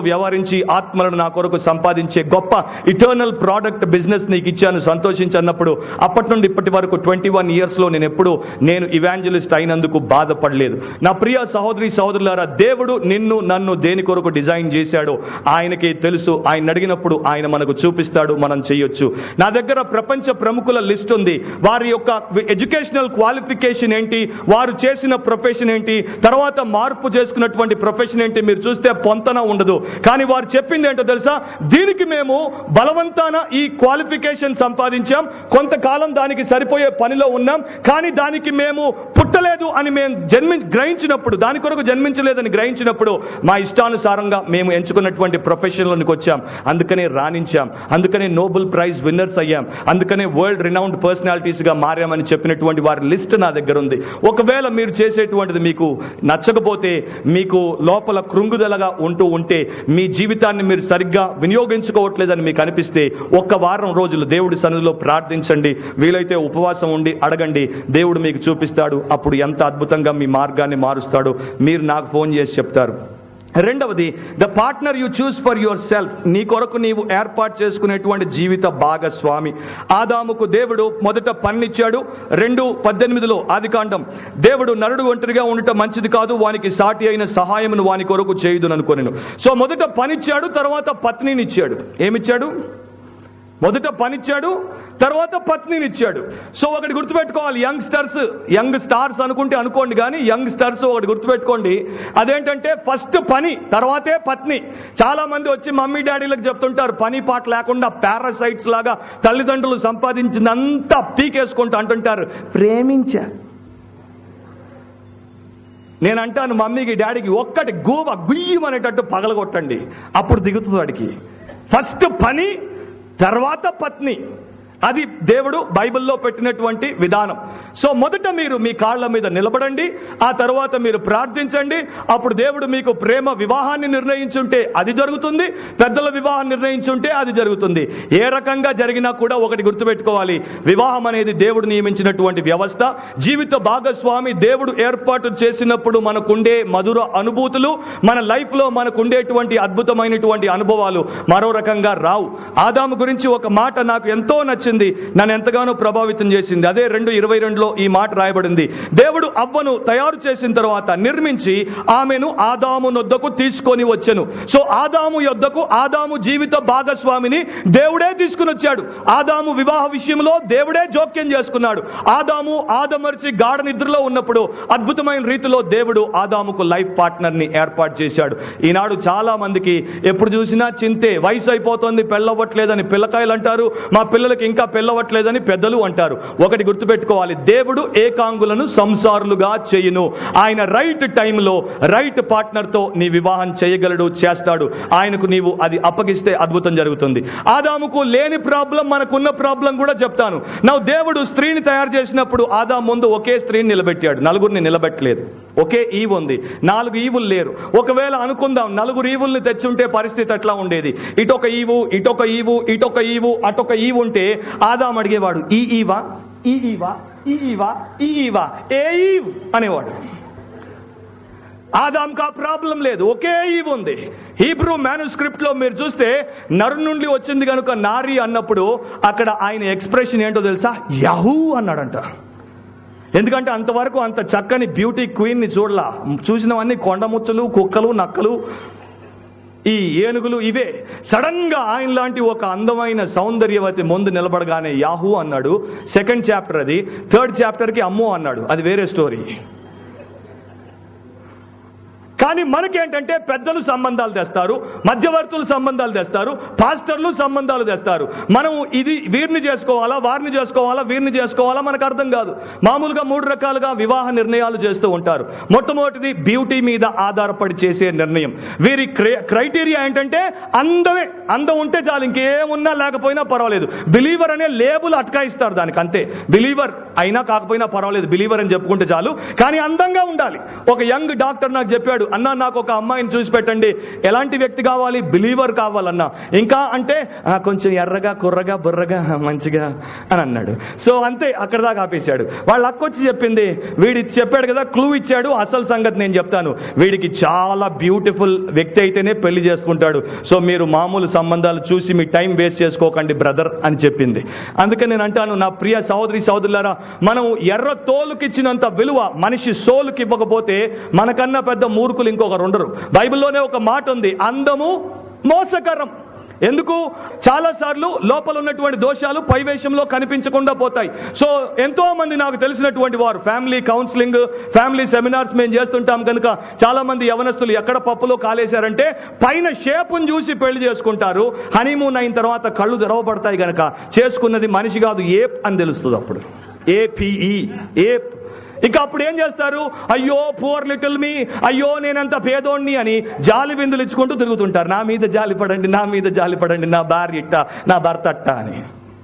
Speaker 1: వ్యవహరించి ఆత్మలను నా కొరకు సంపాదించే గొప్ప ఇటర్నల్ ప్రోడక్ట్ బిజినెస్ నీకు ఇచ్చాను సంతోషించన్నప్పుడు అప్పటి నుండి ఇప్పటి వరకు ట్వంటీ వన్ ఇయర్స్లో నేను ఎప్పుడు నేను ఇవాంజలిస్ట్ అయినందుకు బాధపడలేదు నా ప్రియ సహోదరి సహోదరులారా దేవుడు నిన్ను నన్ను దేని కొరకు డిజైన్ చేశాడో ఆయనకి తెలుసు ఆయన అడిగినప్పుడు ఆయన మనకు చూపిస్తాడు మనం చేయొచ్చు నా దగ్గర ప్రపంచ ప్రముఖుల లిస్ట్ ఉంది వారి యొక్క ఎడ్యుకేషనల్ క్వాలిఫికేషన్ ఏంటి వారు చేసిన ప్రొఫెషన్ ఏంటి తర్వాత మార్పు చేసుకున్నటువంటి ప్రొఫెషన్ ఏంటి మీరు చూస్తే పొంతన ఉండదు కానీ వారు చెప్పింది ఏంటో తెలుసా దీనికి మేము బలవంతాన ఈ క్వాలిఫికేషన్ సంపాదించాం కొంతకాలం దానికి సరిపోయే పనిలో ఉన్నాం కానీ దానికి మేము పుట్టలేదు అని మేము జన్మి గ్రహించినప్పుడు దాని కొరకు జన్మించలేదని గ్రహించినప్పుడు మా ఇష్టానుసారంగా మేము ఎంచుకున్నటువంటి ప్రొఫెషన్లోనికి వచ్చాం అందుకనే రాణించాం అందుకనే నోబెల్ ప్రైజ్ విన్నర్స్ అయ్యాం అందుకనే వరల్డ్ రినౌండ్ పర్సనాలిటీస్ గా మారామని చెప్పినటువంటి వారి లిస్ట్ నా దగ్గర ఉంది ఒకవేళ మీరు చేసేటువంటిది మీకు నచ్చకపోతే మీకు లోపల కృంగుదలగా ఉంటూ ఉంటే మీ జీవితాన్ని మీరు సరిగ్గా వినియోగించుకోవట్లేదని మీకు అనిపిస్తే ఒక్క వారం రోజులు దేవుడి సన్నిధిలో ప్రార్థించండి వీలైతే ఉపవాసం ఉండి అడగండి దేవుడు మీకు చూపిస్తాడు అప్పుడు ఎంత అద్భుతంగా మీ మార్గాన్ని మారుస్తాడో మీరు నాకు ఫోన్ చేసి చెప్తారు రెండవది the partner you choose for yourself నీ కొరకు నీవు ఏర్పాటు చేసుకునేటువంటి జీవిత భాగస్వామి ఆదాముకు దేవుడు మొదట పన్నిచ్చాడు రెండు పద్దెనిమిదిలో ఆది కాండం దేవుడు నరుడు ఒంటరిగా ఉండటం మంచిది కాదు వానికి సాటి అయిన సహాయమును వాని కొరకు చేయుదుననుకొనెను సో మొదట పనిచ్చాడు తర్వాత పత్నినిచ్చాడు ఏమిచ్చాడు మొదట పనిచ్చాడు తర్వాత పత్నినిచ్చాడు సో ఒకటి గుర్తుపెట్టుకోవాలి యంగ్ స్టార్స్ యంగ్ స్టార్స్ అనుకుంటే అనుకోండి కానీ యంగ్ స్టార్స్ ఒకటి గుర్తుపెట్టుకోండి అదేంటంటే ఫస్ట్ పని తర్వాతే పత్ని చాలా మంది వచ్చి మమ్మీ డాడీలకు చెప్తుంటారు పని పాట లేకుండా పారాసైట్స్ లాగా తల్లిదండ్రులు సంపాదించిందంతా పీకేసుకుంటూ అంటుంటారు ప్రేమించా నేను అంటాను మమ్మీకి డాడీకి ఒక్కటి గూవ గుయ్యమనేటట్టు పగలగొట్టండి అప్పుడు దిగుతుంది వాడికి ఫస్ట్ పని తర్వాత పత్ని అది దేవుడు బైబిల్లో పెట్టినటువంటి విధానం సో మొదట మీరు మీ కాళ్ళ మీద నిలబడండి ఆ తర్వాత మీరు ప్రార్థించండి అప్పుడు దేవుడు మీకు ప్రేమ వివాహాన్ని నిర్ణయించుంటే అది జరుగుతుంది పెద్దల వివాహం నిర్ణయించుంటే అది జరుగుతుంది ఏ రకంగా జరిగినా కూడా ఒకటి గుర్తుపెట్టుకోవాలి వివాహం అనేది దేవుడు నియమించినటువంటి వ్యవస్థ జీవిత భాగస్వామి దేవుడు ఏర్పాటు చేసినప్పుడు మనకుండే మధుర అనుభూతులు మన లైఫ్ లో మనకు ఉండేటువంటి అద్భుతమైనటువంటి అనుభవాలు మరో రకంగా రావు ఆదాము గురించి ఒక మాట నాకు ఎంతో నచ్చింది నన్ను ఎంతగానో ప్రభావితం చేసింది అదే రెండు ఇరవై రెండులో ఈ మాట రాయబడింది దేవుడు అవ్వను తయారు చేసిన తర్వాత నిర్మించి ఆమెను ఆదాము నొద్దకు తీసుకొని వచ్చెను సో ఆదాము యొద్దకు ఆదాము జీవిత భాగస్వామిని దేవుడే తీసుకుని వచ్చాడు ఆదాము వివాహ విషయంలో దేవుడే జోక్యం చేసుకున్నాడు ఆదాము ఆదమర్చి గాఢ నిద్రలో ఉన్నప్పుడు అద్భుతమైన రీతిలో దేవుడు ఆదాముకు లైఫ్ పార్ట్నర్ ని ఏర్పాటు చేశాడు ఈనాడు చాలా మందికి ఎప్పుడు చూసినా చింతే వయసు అయిపోతుంది పెళ్ళవట్లేదని పిల్లకాయలు అంటారు మా పిల్లలకి ఇంకా పెళ్ళవట్లేదని పెద్దలు అంటారు ఒకటి గుర్తుపెట్టుకోవాలి దేవుడు ఏకాంగులను సంసారులుగా చేయును ఆయన రైట్ టైంలో రైట్ పార్ట్నర్ తో నీ వివాహం చేయగలడు చేస్తాడు ఆయనకు నీవు అది అప్పగిస్తే అద్భుతం జరుగుతుంది ఆదాముకు లేని ప్రాబ్లం మనకున్న ప్రాబ్లం కూడా చెప్తాను నా దేవుడు స్త్రీని తయారు చేసినప్పుడు ఆదాం ముందు ఒకే స్త్రీని నిలబెట్టాడు నలుగురిని నిలబెట్టలేదు ఒకే ఈవు ఉంది నాలుగు ఈవులు లేరు ఒకవేళ అనుకుందాం నలుగురు ఈవుల్ని తెచ్చుంటే పరిస్థితి ఎట్లా ఉండేది ఇటొక ఈవు ఇటొక ఈవు ఇటొక ఈవు అటొక ఈవు ఉంటే ఆదాం అడిగేవాడు ఈ ఈవా ఈ ఈవా ఈ ఈవా ఈ ఈవా ఏ ఈవ్ అనేవాడు ఆదాంకు ఆ ప్రాబ్లం లేదు ఒకే ఈవ్ ఉంది హీబ్రూ మాన్యుస్క్రిప్ట్ లో మీరు చూస్తే నరు నుండి వచ్చింది కనుక నారి అన్నప్పుడు అక్కడ ఆయన ఎక్స్ప్రెషన్ ఏంటో తెలుసా యహూ అన్నాడంట ఎందుకంటే అంతవరకు అంత చక్కని బ్యూటీ క్వీన్ ని చూడలా చూసినవన్నీ కొండముచ్చులు కుక్కలు నక్కలు ఈ ఏనుగులు ఇవే సడన్ గా ఆయన లాంటి ఒక అందమైన సౌందర్యవతి ముందు నిలబడగానే యాహూ అన్నాడు సెకండ్ చాప్టర్ అది థర్డ్ చాప్టర్ కి అమ్మో అన్నాడు అది వేరే స్టోరీ కానీ మనకేంటంటే పెద్దలు సంబంధాలు తెస్తారు మధ్యవర్తులు సంబంధాలు తెస్తారు పాస్టర్లు సంబంధాలు తెస్తారు మనం ఇది వీరిని చేసుకోవాలా వారిని చేసుకోవాలా వీరిని చేసుకోవాలా మనకు అర్థం కాదు మామూలుగా మూడు రకాలుగా వివాహ నిర్ణయాలు చేస్తూ ఉంటారు మొట్టమొదటిది బ్యూటీ మీద ఆధారపడి చేసే నిర్ణయం వీరి క్రై- క్రైటీరియా ఏంటంటే అందమే అందం ఉంటే చాలు ఇంకేమున్నా లేకపోయినా పర్వాలేదు బిలీవర్ అనే లేబుల్ అటకాయిస్తారు దానికి అంతే బిలీవర్ అయినా కాకపోయినా పర్వాలేదు బిలీవర్ అని చెప్పుకుంటే చాలు కానీ అందంగా ఉండాలి ఒక యంగ్ డాక్టర్ నాకు చెప్పాడు అన్న నాకు ఒక అమ్మాయిని చూసి పెట్టండి ఎలాంటి వ్యక్తి కావాలి బిలీవర్ కావాలన్న ఇంకా అంటే "ఆ, కొంచెం ఎర్రగా కుర్రగా బుర్రగా మంచిగా అని అన్నాడు సో అంతే అక్కడ దాకా ఆపేశాడు వాళ్ళ అక్క వచ్చి చెప్పింది వీడి చెప్పాడు కదా క్లూ ఇచ్చాడు అసలు సంగతి నేను చెప్తాను వీడికి చాలా బ్యూటిఫుల్ వ్యక్తి అయితేనే పెళ్లి చేసుకుంటాడు సో మీరు మామూలు సంబంధాలు చూసి మీ టైం వేస్ట్ చేసుకోకండి బ్రదర్ అని చెప్పింది అందుకని నేను అంటాను నా ప్రియ సహోదరి సహోదరులారా మనం ఎర్ర తోలుకి ఇచ్చినంత విలువ మనిషి సోలుకి ఇవ్వకపోతే మనకన్నా పెద్ద మూర్ఖులు ఇంకొకరు ఉండరు బైబిల్లోనే ఒక మాట ఉంది అందము మోసకరం ఎందుకు చాలా సార్లు లోపల ఉన్నటువంటి దోషాలు పైవేషంలో కనిపించకుండా పోతాయి సో ఎంతో మంది నాకు తెలిసినటువంటి వారు ఫ్యామిలీ కౌన్సిలింగ్ ఫ్యామిలీ సెమినార్స్ మేము చేస్తుంటాం కనుక చాలా మంది యవనస్తులు ఎక్కడ పప్పులో కాలేశారంటే పైన షేపును చూసి పెళ్లి చేసుకుంటారు హనీమూన్ అయిన తర్వాత కళ్ళు తెరవబడతాయి కనుక చేసుకున్నది మనిషి కాదు ఏప్ అని తెలుస్తుంది అప్పుడు ఏపీఈ ఏప్ ఇంకా అప్పుడు ఏం చేస్తారు అయ్యో పూర్ లిటిల్ మీ అయ్యో నేనంత పేదోణ్ణి అని జాలి బిందులు ఇచ్చుకుంటూ తిరుగుతుంటారు నా మీద జాలి పడండి నా మీద జాలి పడండి నా భార్య ఇట్ట నా భర్త అట్ట అని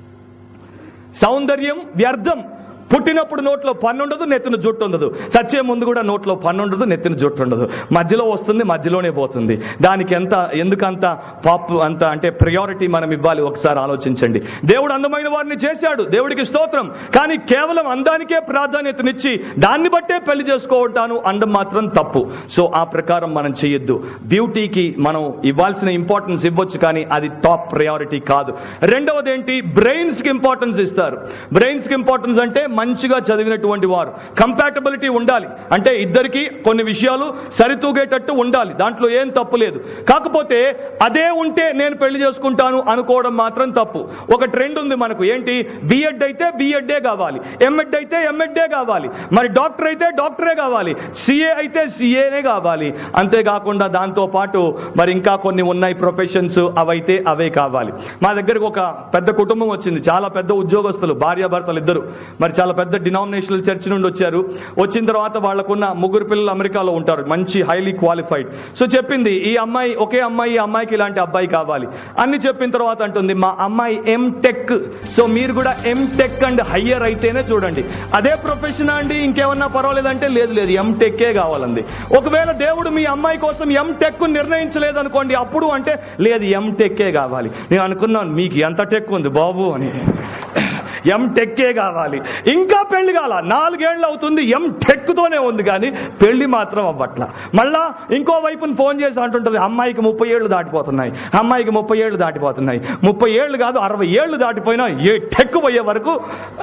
Speaker 1: సౌందర్యం వ్యర్థం పుట్టినప్పుడు నోట్లో పన్ను ఉండదు నెత్తిన జుట్టు ఉండదు చచ్చే ముందు కూడా నోట్లో పన్ను ఉండదు నెత్తిన జుట్టు ఉండదు మధ్యలో వస్తుంది మధ్యలోనే పోతుంది దానికి ఎంత ఎందుకంత పాప్ అంత అంటే ప్రియారిటీ మనం ఇవ్వాలి ఒకసారి ఆలోచించండి దేవుడు అందమైన వారిని చేశాడు దేవుడికి స్తోత్రం కానీ కేవలం అందానికే ప్రాధాన్యతనిచ్చి దాన్ని బట్టే పెళ్లి చేసుకోవటాను అండం మాత్రం తప్పు సో ఆ ప్రకారం మనం చేయొద్దు బ్యూటీకి మనం ఇవ్వాల్సిన ఇంపార్టెన్స్ ఇవ్వచ్చు కానీ అది టాప్ ప్రయారిటీ కాదు రెండవది ఏంటి బ్రెయిన్స్ కి ఇంపార్టెన్స్ ఇస్తారు బ్రెయిన్స్ కి ఇంపార్టెన్స్ అంటే మంచిగా చదివినటువంటి వారు కంపాటబిలిటీ ఉండాలి అంటే ఇద్దరికి కొన్ని విషయాలు సరితూగేటట్టు ఉండాలి దాంట్లో ఏం తప్పు లేదు కాకపోతే అదే ఉంటే నేను పెళ్లి చేసుకుంటాను అనుకోవడం మాత్రం తప్పు ఒక ట్రెండ్ ఉంది మనకు ఏంటి బిఎడ్ అయితే బిఎడ్ఏ కావాలి ఎంఎడ్ అయితే ఎంఎడ్ఏ కావాలి మరి డాక్టర్ అయితే డాక్టరే కావాలి సిఏ అయితే సిఏనే కావాలి అంతేకాకుండా దాంతో పాటు మరి ఇంకా కొన్ని ఉన్నాయి ప్రొఫెషన్స్ అవైతే అవే కావాలి మా దగ్గరకు ఒక పెద్ద కుటుంబం వచ్చింది చాలా పెద్ద ఉద్యోగస్తులు భార్యాభర్తలు ఇద్దరు మరి చాలా పెద్ద డినామినేషనల్ చర్చ్ నుండి వచ్చారు వచ్చిన తర్వాత వాళ్ళకున్న ముగ్గురు పిల్లలు అమెరికాలో ఉంటారు మంచి హైలీ క్వాలిఫైడ్ సో చెప్పింది ఈ అమ్మాయి ఒకే అమ్మాయి ఈ అమ్మాయికి ఇలాంటి అబ్బాయి కావాలి అన్ని చెప్పిన తర్వాత అంటుంది మా అమ్మాయి ఎం టెక్ సో మీరు కూడా ఎం టెక్ అండ్ హయ్యర్ అయితేనే చూడండి అదే ప్రొఫెషన్ అండి ఇంకేమన్నా పర్వాలేదంటే లేదు లేదు ఎం టెక్కే కావాలండి ఒకవేళ దేవుడు మీ అమ్మాయి కోసం ఎం టెక్ నిర్ణయించలేదు అనుకోండి అప్పుడు అంటే లేదు ఎం టెక్కే కావాలి నేను అనుకున్నాను మీకు ఎంత టెక్ ఉంది బాబు అని ఎం టెక్కే కావాలి ఇంకా పెళ్లి కాల నాలుగేళ్ళు అవుతుంది ఎం టెక్తోనే ఉంది కానీ పెళ్లి మాత్రం అవ్వట్ల మళ్ళా ఇంకో వైపున ఫోన్ చేసి అంటుంటుంది అమ్మాయికి ముప్పై ఏళ్ళు దాటిపోతున్నాయి అమ్మాయికి ముప్పై ఏళ్ళు దాటిపోతున్నాయి ముప్పై ఏళ్ళు కాదు అరవై ఏళ్ళు దాటిపోయినా ఏ టెక్ పోయే వరకు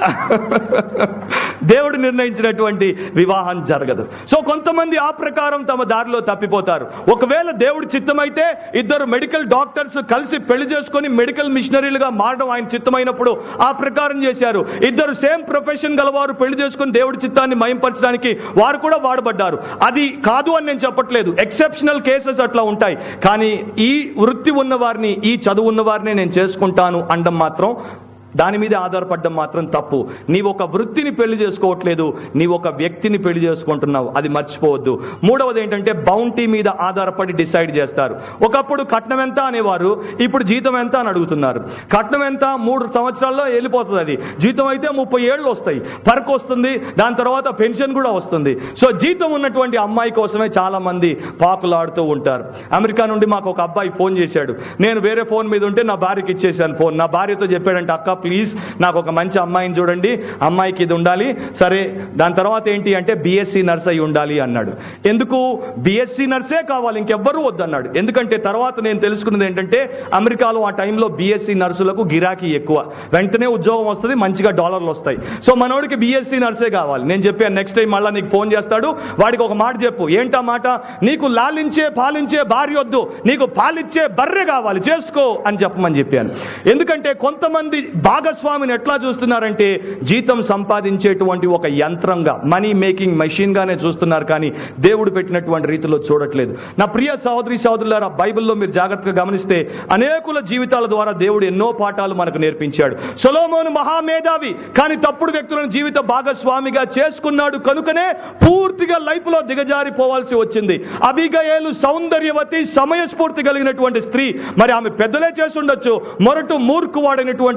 Speaker 1: దేవుడు నిర్ణయించినటువంటి వివాహం జరగదు సో కొంతమంది ఆ ప్రకారం తమ దారిలో తప్పిపోతారు ఒకవేళ దేవుడి చిత్తమైతే ఇద్దరు మెడికల్ డాక్టర్స్ కలిసి పెళ్లి చేసుకొని మెడికల్ మిషనరీలుగా మారడం ఆయన చిత్తమైనప్పుడు ఆ ప్రకారం చేశారు ఇద్దరు సేమ్ ప్రొఫెషన్ గలవారు పెళ్లి చేసుకుని దేవుడి చిత్తాన్ని మయంపరచడానికి వారు కూడా వాడబడ్డారు అది కాదు అని నేను చెప్పట్లేదు ఎక్సెప్షనల్ కేసెస్ అట్లా ఉంటాయి కానీ ఈ వృత్తి ఉన్న వారిని ఈ చదువు ఉన్న వారిని నేను చేసుకుంటాను అనడం మాత్రం దాని మీద ఆధారపడడం మాత్రం తప్పు నీవు ఒక వృత్తిని పెళ్లి చేసుకోవట్లేదు నీవు ఒక వ్యక్తిని పెళ్లి చేసుకుంటున్నావు అది మర్చిపోవద్దు మూడవది ఏంటంటే బౌంటీ మీద ఆధారపడి డిసైడ్ చేస్తారు ఒకప్పుడు కట్నం ఎంత అనేవారు ఇప్పుడు జీతం ఎంత అని అడుగుతున్నారు కట్నం ఎంత మూడు సంవత్సరాల్లో వెళ్ళిపోతుంది అది జీతం అయితే ముప్పై ఏళ్ళు వస్తాయి పర్క్ వస్తుంది దాని తర్వాత పెన్షన్ కూడా వస్తుంది సో జీతం ఉన్నటువంటి అమ్మాయి కోసమే చాలా మంది పాకులాడుతూ ఉంటారు అమెరికా నుండి మాకు ఒక అబ్బాయి ఫోన్ చేశాడు నేను వేరే ఫోన్ మీద ఉంటే నా భార్యకి ఇచ్చేసాను ఫోన్ నా భార్యతో చెప్పాడంటే అక్క ప్లీజ్ నాకు ఒక మంచి అమ్మాయిని చూడండి అమ్మాయికి ఇది ఉండాలి సరే దాని తర్వాత ఏంటి అంటే బీఎస్సీ నర్స్ అయి ఉండాలి అన్నాడు ఎందుకు బీఎస్సీ నర్సే కావాలి ఇంకెవ్వరూ వద్దన్నాడు ఎందుకంటే తర్వాత నేను తెలుసుకున్నది ఏంటంటే అమెరికాలో ఆ టైంలో బీఎస్సీ నర్సులకు గిరాకీ ఎక్కువ వెంటనే ఉద్యోగం వస్తుంది మంచిగా డాలర్లు వస్తాయి సో మనోడికి బీఎస్సీ నర్సే కావాలి నేను చెప్పాను నెక్స్ట్ టైం మళ్ళీ నీకు ఫోన్ చేస్తాడు వాడికి ఒక మాట చెప్పు ఏంటా మాట నీకు లాలించే పాలించే భార్య వద్దు నీకు పాలిచ్చే బర్రె కావాలి చేసుకో అని చెప్పమని చెప్పాను ఎందుకంటే కొంతమంది భాగస్వామిని ఎట్లా చూస్తున్నారంటే జీతం సంపాదించేటువంటి ఒక యంత్రంగా మనీ మేకింగ్ మెషిన్ గానే చూస్తున్నారు కానీ దేవుడు పెట్టినటువంటి రీతిలో చూడట్లేదు నా ప్రియ సహోదరి సహోదరులారా బైబిల్లో మీరు జాగ్రత్తగా గమనిస్తే అనేకుల జీవితాల ద్వారా దేవుడు ఎన్నో పాఠాలు మనకు నేర్పించాడు సొలోమోను మహామేధావి కానీ తప్పుడు వ్యక్తులను జీవిత భాగస్వామిగా చేసుకున్నాడు కనుకనే పూర్తిగా లైఫ్ లో దిగజారిపోవాల్సి వచ్చింది అబిగయేలు సౌందర్యవతి సమయస్ఫూర్తి కలిగినటువంటి స్త్రీ మరి ఆమె పెద్దలే చేసుండొచ్చు మొరటు మూర్ఖువాడైనటువంటి నాబాలు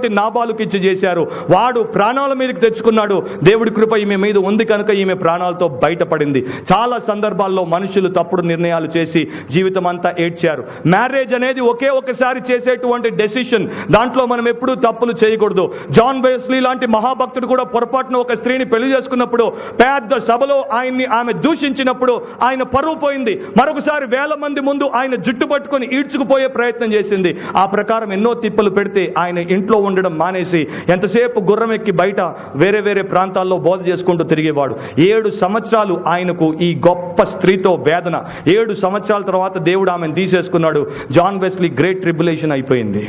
Speaker 1: ఆలుకిచ్చి చేశారు వాడు ప్రాణాల మీదకి తెచ్చుకున్నాడు దేవుడి కృప ఈమె మీద ఉంది కనుక ఈమె ప్రాణాలతో బయటపడింది చాలా సందర్భాల్లో మనుషులు తప్పుడు నిర్ణయాలు చేసి జీవితం అంతా ఏడ్చారు మ్యారేజ్ అనేది ఒకే ఒకసారి చేసేటువంటి డెసిషన్ దాంట్లో మనం ఎప్పుడూ తప్పులు చేయకూడదు జాన్ బెస్లీ లాంటి మహాభక్తుడు కూడా పొరపాటున ఒక స్త్రీని పెళ్లి చేసుకున్నప్పుడు పెద్ద సభలో ఆయన్ని ఆమె దూషించినప్పుడు ఆయన పరువు పోయింది మరొకసారి వేల మంది ముందు ఆయన జుట్టు పట్టుకొని ఈడ్చుకుపోయే ప్రయత్నం చేసింది ఆ ప్రకారం ఎన్నో తిప్పలు పెడితే ఆయన ఇంట్లో ఉండడం మానేసి ఎంతసేపు గుర్రం ఎక్కి బయట వేరే వేరే ప్రాంతాల్లో బోధ చేసుకుంటూ తిరిగేవాడు ఏడు సంవత్సరాలు ఆయనకు ఈ గొప్ప స్త్రీతో వేదన ఏడు సంవత్సరాల తర్వాత దేవుడు ఆమెను తీసేసుకున్నాడు జాన్ వెస్లీ గ్రేట్ ట్రిబులేషన్ అయిపోయింది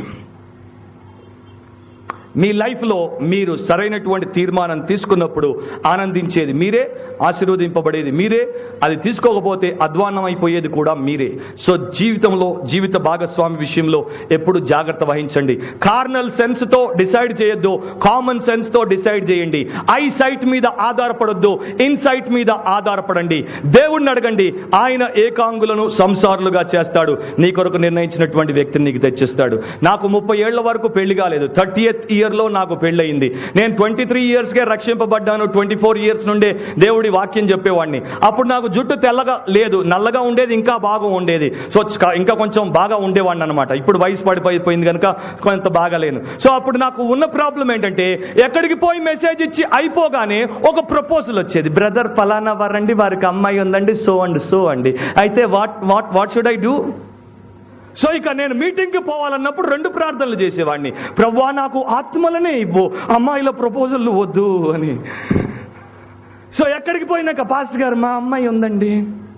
Speaker 1: మీ లైఫ్లో మీరు సరైనటువంటి తీర్మానం తీసుకున్నప్పుడు ఆనందించేది మీరే ఆశీర్వదింపబడేది మీరే అది తీసుకోకపోతే అధ్వానం అయిపోయేది కూడా మీరే సో జీవితంలో జీవిత భాగస్వామి విషయంలో ఎప్పుడు జాగ్రత్త వహించండి కార్నల్ సెన్స్తో డిసైడ్ చేయొద్దు కామన్ సెన్స్తో డిసైడ్ చేయండి ఐ సైట్ మీద ఆధారపడొద్దు ఇన్సైట్ మీద ఆధారపడండి దేవుణ్ణి అడగండి ఆయన ఏకాంగులను సంసారులుగా చేస్తాడు నీ కొరకు నిర్ణయించినటువంటి వ్యక్తిని నీకు తెచ్చిస్తాడు నాకు ముప్పై ఏళ్ల వరకు పెళ్లి కాలేదు థర్టీ ఎయిత్ ఇయర్లో నాకు పెళ్ళయింది నేను ట్వంటీ త్రీ ఇయర్స్కే రక్షింపబడ్డాను ట్వంటీ ఫోర్ ఇయర్స్ నుండే దేవుడి వాక్యం చెప్పేవాడిని అప్పుడు నాకు జుట్టు తెల్లగా లేదు నల్లగా ఉండేది ఇంకా బాగా ఉండేది సో చ- ఇంకా కొంచెం బాగా ఉండేవాడిని అనమాట ఇప్పుడు వయసు పడిపోయిపోయింది కనుక కొంత బాగాలేను సో అప్పుడు నాకు ఉన్న ప్రాబ్లం ఏంటంటే ఎక్కడికి పోయి మెసేజ్ ఇచ్చి అయిపోగానే ఒక ప్రపోజల్ వచ్చేది బ్రదర్ ఫలానా వారండి వారికి అమ్మాయి ఉందండి సో అండ్ సో అండి అయితే what what what should I do so ఇక నేను మీటింగ్కి పోవాలన్నప్పుడు రెండు ప్రార్థనలు చేసేవాడిని ప్రవ్వా నాకు ఆత్మలనే ఇవ్వు అమ్మాయిల ప్రపోజల్ వద్దు అని సో ఎక్కడికి పోయినాక పాస్టర్ గారు మా అమ్మాయి ఉందండి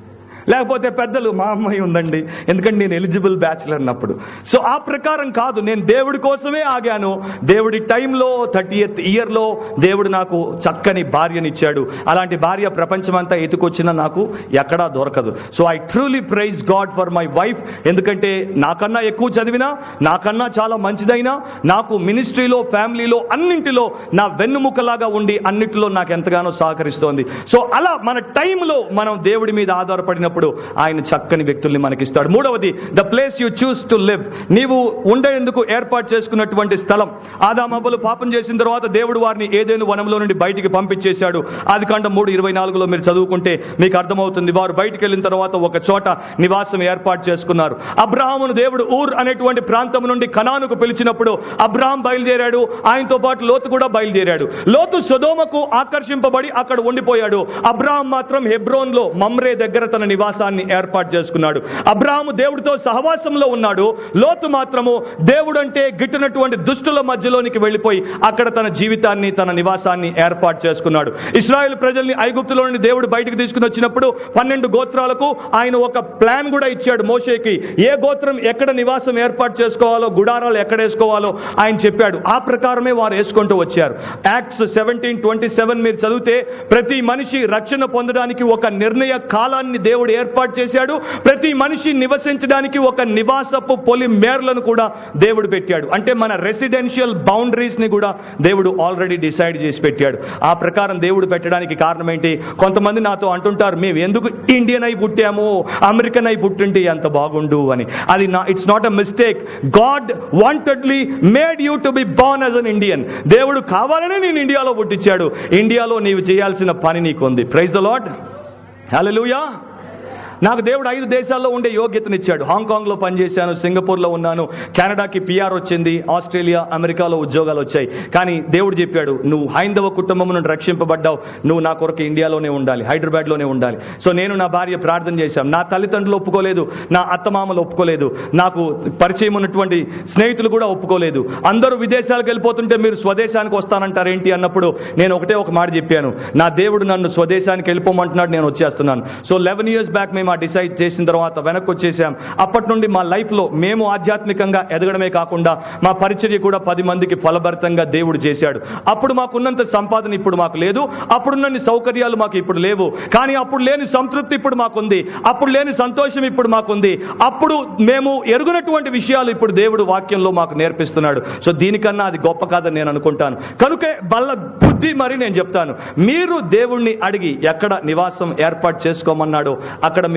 Speaker 1: లేకపోతే పెద్దలు మా అమ్మాయి ఉందండి ఎందుకంటే నేను ఎలిజిబుల్ బ్యాచులర్ అన్నప్పుడు సో ఆ ప్రకారం కాదు నేను దేవుడి కోసమే ఆగాను దేవుడి టైంలో థర్టీ ఎయిత్ ఇయర్లో దేవుడు నాకు చక్కని భార్యనిచ్చాడు అలాంటి భార్య ప్రపంచమంతా ఎత్తుకొచ్చినా నాకు ఎక్కడా దొరకదు so I truly praise God for my wife ఎందుకంటే నాకన్నా ఎక్కువ చదివినా నాకన్నా చాలా మంచిదైనా నాకు మినిస్ట్రీలో ఫ్యామిలీలో అన్నింటిలో నా వెన్నుముకలాగా ఉండి అన్నిటిలో నాకు ఎంతగానో సహకరిస్తోంది సో అలా మన టైంలో మనం దేవుడి మీద ఆధారపడినప్పుడు ఆయన చక్కని వ్యక్తుల్ని మనకిస్తాడు మూడవది the place you choose to live నీవు ఉండేందుకు ఏర్పాటు చేసుకున్నటువంటి స్థలం ఆదామబ్బులు పాపం చేసిన తర్వాత దేవుడు వారిని ఏదేను వనంలో నుండి బయటికి పంపించేశాడు ఆది కాండం మూడు ఇరవై నాలుగులో మీరు చదువుకుంటే మీకు అర్థమవుతుంది వారు బయటికి వెళ్ళిన తర్వాత ఒక చోట నివాసం ఏర్పాటు చేసుకున్నారు అబ్రహామును దేవుడు ఊర్ అనేటువంటి ప్రాంతం నుండి కనానుకు పిలిచినప్పుడు అబ్రహాం బయలుదేరాడు ఆయనతో పాటు లోతు కూడా బయలుదేరాడు లోతు సొదోమకు ఆకర్షింపబడి అక్కడ ఉండిపోయాడు అబ్రహాం మాత్రం హెబ్రోన్ లో మమ్రే దగ్గర తన నివాసాన్ని ఏర్పాటు చేసుకున్నాడు అబ్రహాము దేవుడితో సహవాసంలో ఉన్నాడు లోతు మాత్రము దేవుడు అంటే గిట్టినటువంటి దుష్టుల మధ్యలోనికి వెళ్ళిపోయి అక్కడ తన జీవితాన్ని తన నివాసాన్ని ఏర్పాటు చేసుకున్నాడు ఇస్రాయేల్ ప్రజల్ని ఐగుప్తులో నుండి దేవుడు బయటికి తీసుకుని వచ్చినప్పుడు పన్నెండు గోత్రాలకు ఆయన ఒక ప్లాన్ కూడా ఇచ్చాడు మోషేకి ఏ గోత్రం ఎక్కడ నివాసం ఏర్పాటు చేసుకోవాలో గుడారాలు ఎక్కడ వేసుకోవాలో ఆయన చెప్పాడు ఆ ప్రకారమే వారు వేసుకుంటూ వచ్చారు యాక్ట్స్ సెవెంటీన్ ట్వంటీ సెవెన్ మీరు చదివితే ప్రతి మనిషి రక్షణ పొందడానికి ఒక నిర్ణయ కాలాన్ని దేవుడు ఏర్పాటు చేశాడు ప్రతి మనిషి నివసించడానికి ఒక నివాసపు పొలి మేర్లను కూడా దేవుడు పెట్టాడు అంటే మన రెసిడెన్షియల్ బౌండరీస్ ని కూడా దేవుడు ఆల్రెడీ డిసైడ్ చేసి పెట్టాడు ఆ ప్రకారం దేవుడు పెట్టడానికి కారణం ఏంటి కొంతమంది నాతో అంటుంటారు మేము ఎందుకు ఇండియన్ అయి పుట్టాము అమెరికన్ అయి పుట్టింటే ఎంత బాగుండు అని అది నా it's not a mistake God wantedly made you to be born as an Indian దేవుడు కావాలనే నేను ఇండియాలో పుట్టించాడు ఇండియాలో నీవు చేయాల్సిన పని నీకు ఉంది ప్రైజ్ ద లాడ్ హల్లెలూయా నాకు దేవుడు ఐదు దేశాల్లో ఉండే యోగ్యతనిచ్చాడు హాంకాంగ్లో పనిచేశాను సింగపూర్లో ఉన్నాను కెనడాకి పిఆర్ వచ్చింది ఆస్ట్రేలియా అమెరికాలో ఉద్యోగాలు వచ్చాయి కానీ దేవుడు చెప్పాడు నువ్వు హైందవ కుటుంబం నుండి రక్షింపబడ్డావు నువ్వు నా కొరకు ఇండియాలోనే ఉండాలి హైదరాబాద్లోనే ఉండాలి సో నేను నా భార్య ప్రార్థన చేశాం నా తల్లిదండ్రులు ఒప్పుకోలేదు నా అత్తమామలు ఒప్పుకోలేదు నాకు పరిచయం ఉన్నటువంటి స్నేహితులు కూడా ఒప్పుకోలేదు అందరూ విదేశాలకు వెళ్ళిపోతుంటే మీరు స్వదేశానికి వస్తానంటారు ఏంటి అన్నప్పుడు నేను ఒకటే ఒక మాట చెప్పాను నా దేవుడు నన్ను స్వదేశానికి వెళ్ళిపోమంటున్నాడు నేను వచ్చేస్తున్నాను సో లెవెన్ ఇయర్స్ బ్యాక్ మేము ఆ డిసైడ్ చేసిన తర్వాత వెనక్కి వచ్చేసాం అప్పటి నుండి మా లైఫ్లో మేము ఆధ్యాత్మికంగా ఎదగడమే కాకుండా మా పరిచర్య కూడా పది మందికి ఫలభరితంగా దేవుడు చేశాడు అప్పుడు మాకున్నంత సంపాదన ఇప్పుడు మాకు లేదు అప్పుడున్నన్ని సౌకర్యాలు మాకు ఇప్పుడు లేవు కానీ అప్పుడు లేని సంతృప్తి ఇప్పుడు మాకుంది అప్పుడు లేని సంతోషం ఇప్పుడు మాకుంది అప్పుడు మేము ఎరుగునటువంటి విషయాలు ఇప్పుడు దేవుడు వాక్యంలో మాకు నేర్పిస్తున్నాడు సో దీనికన్నా అది గొప్ప కాదని నేను అనుకుంటాను కనుకే బల్ల బుద్ధి మరి నేను చెప్తాను మీరు దేవుణ్ణి అడిగి ఎక్కడ నివాసం ఏర్పాటు చేసుకోమన్నాడో అక్కడ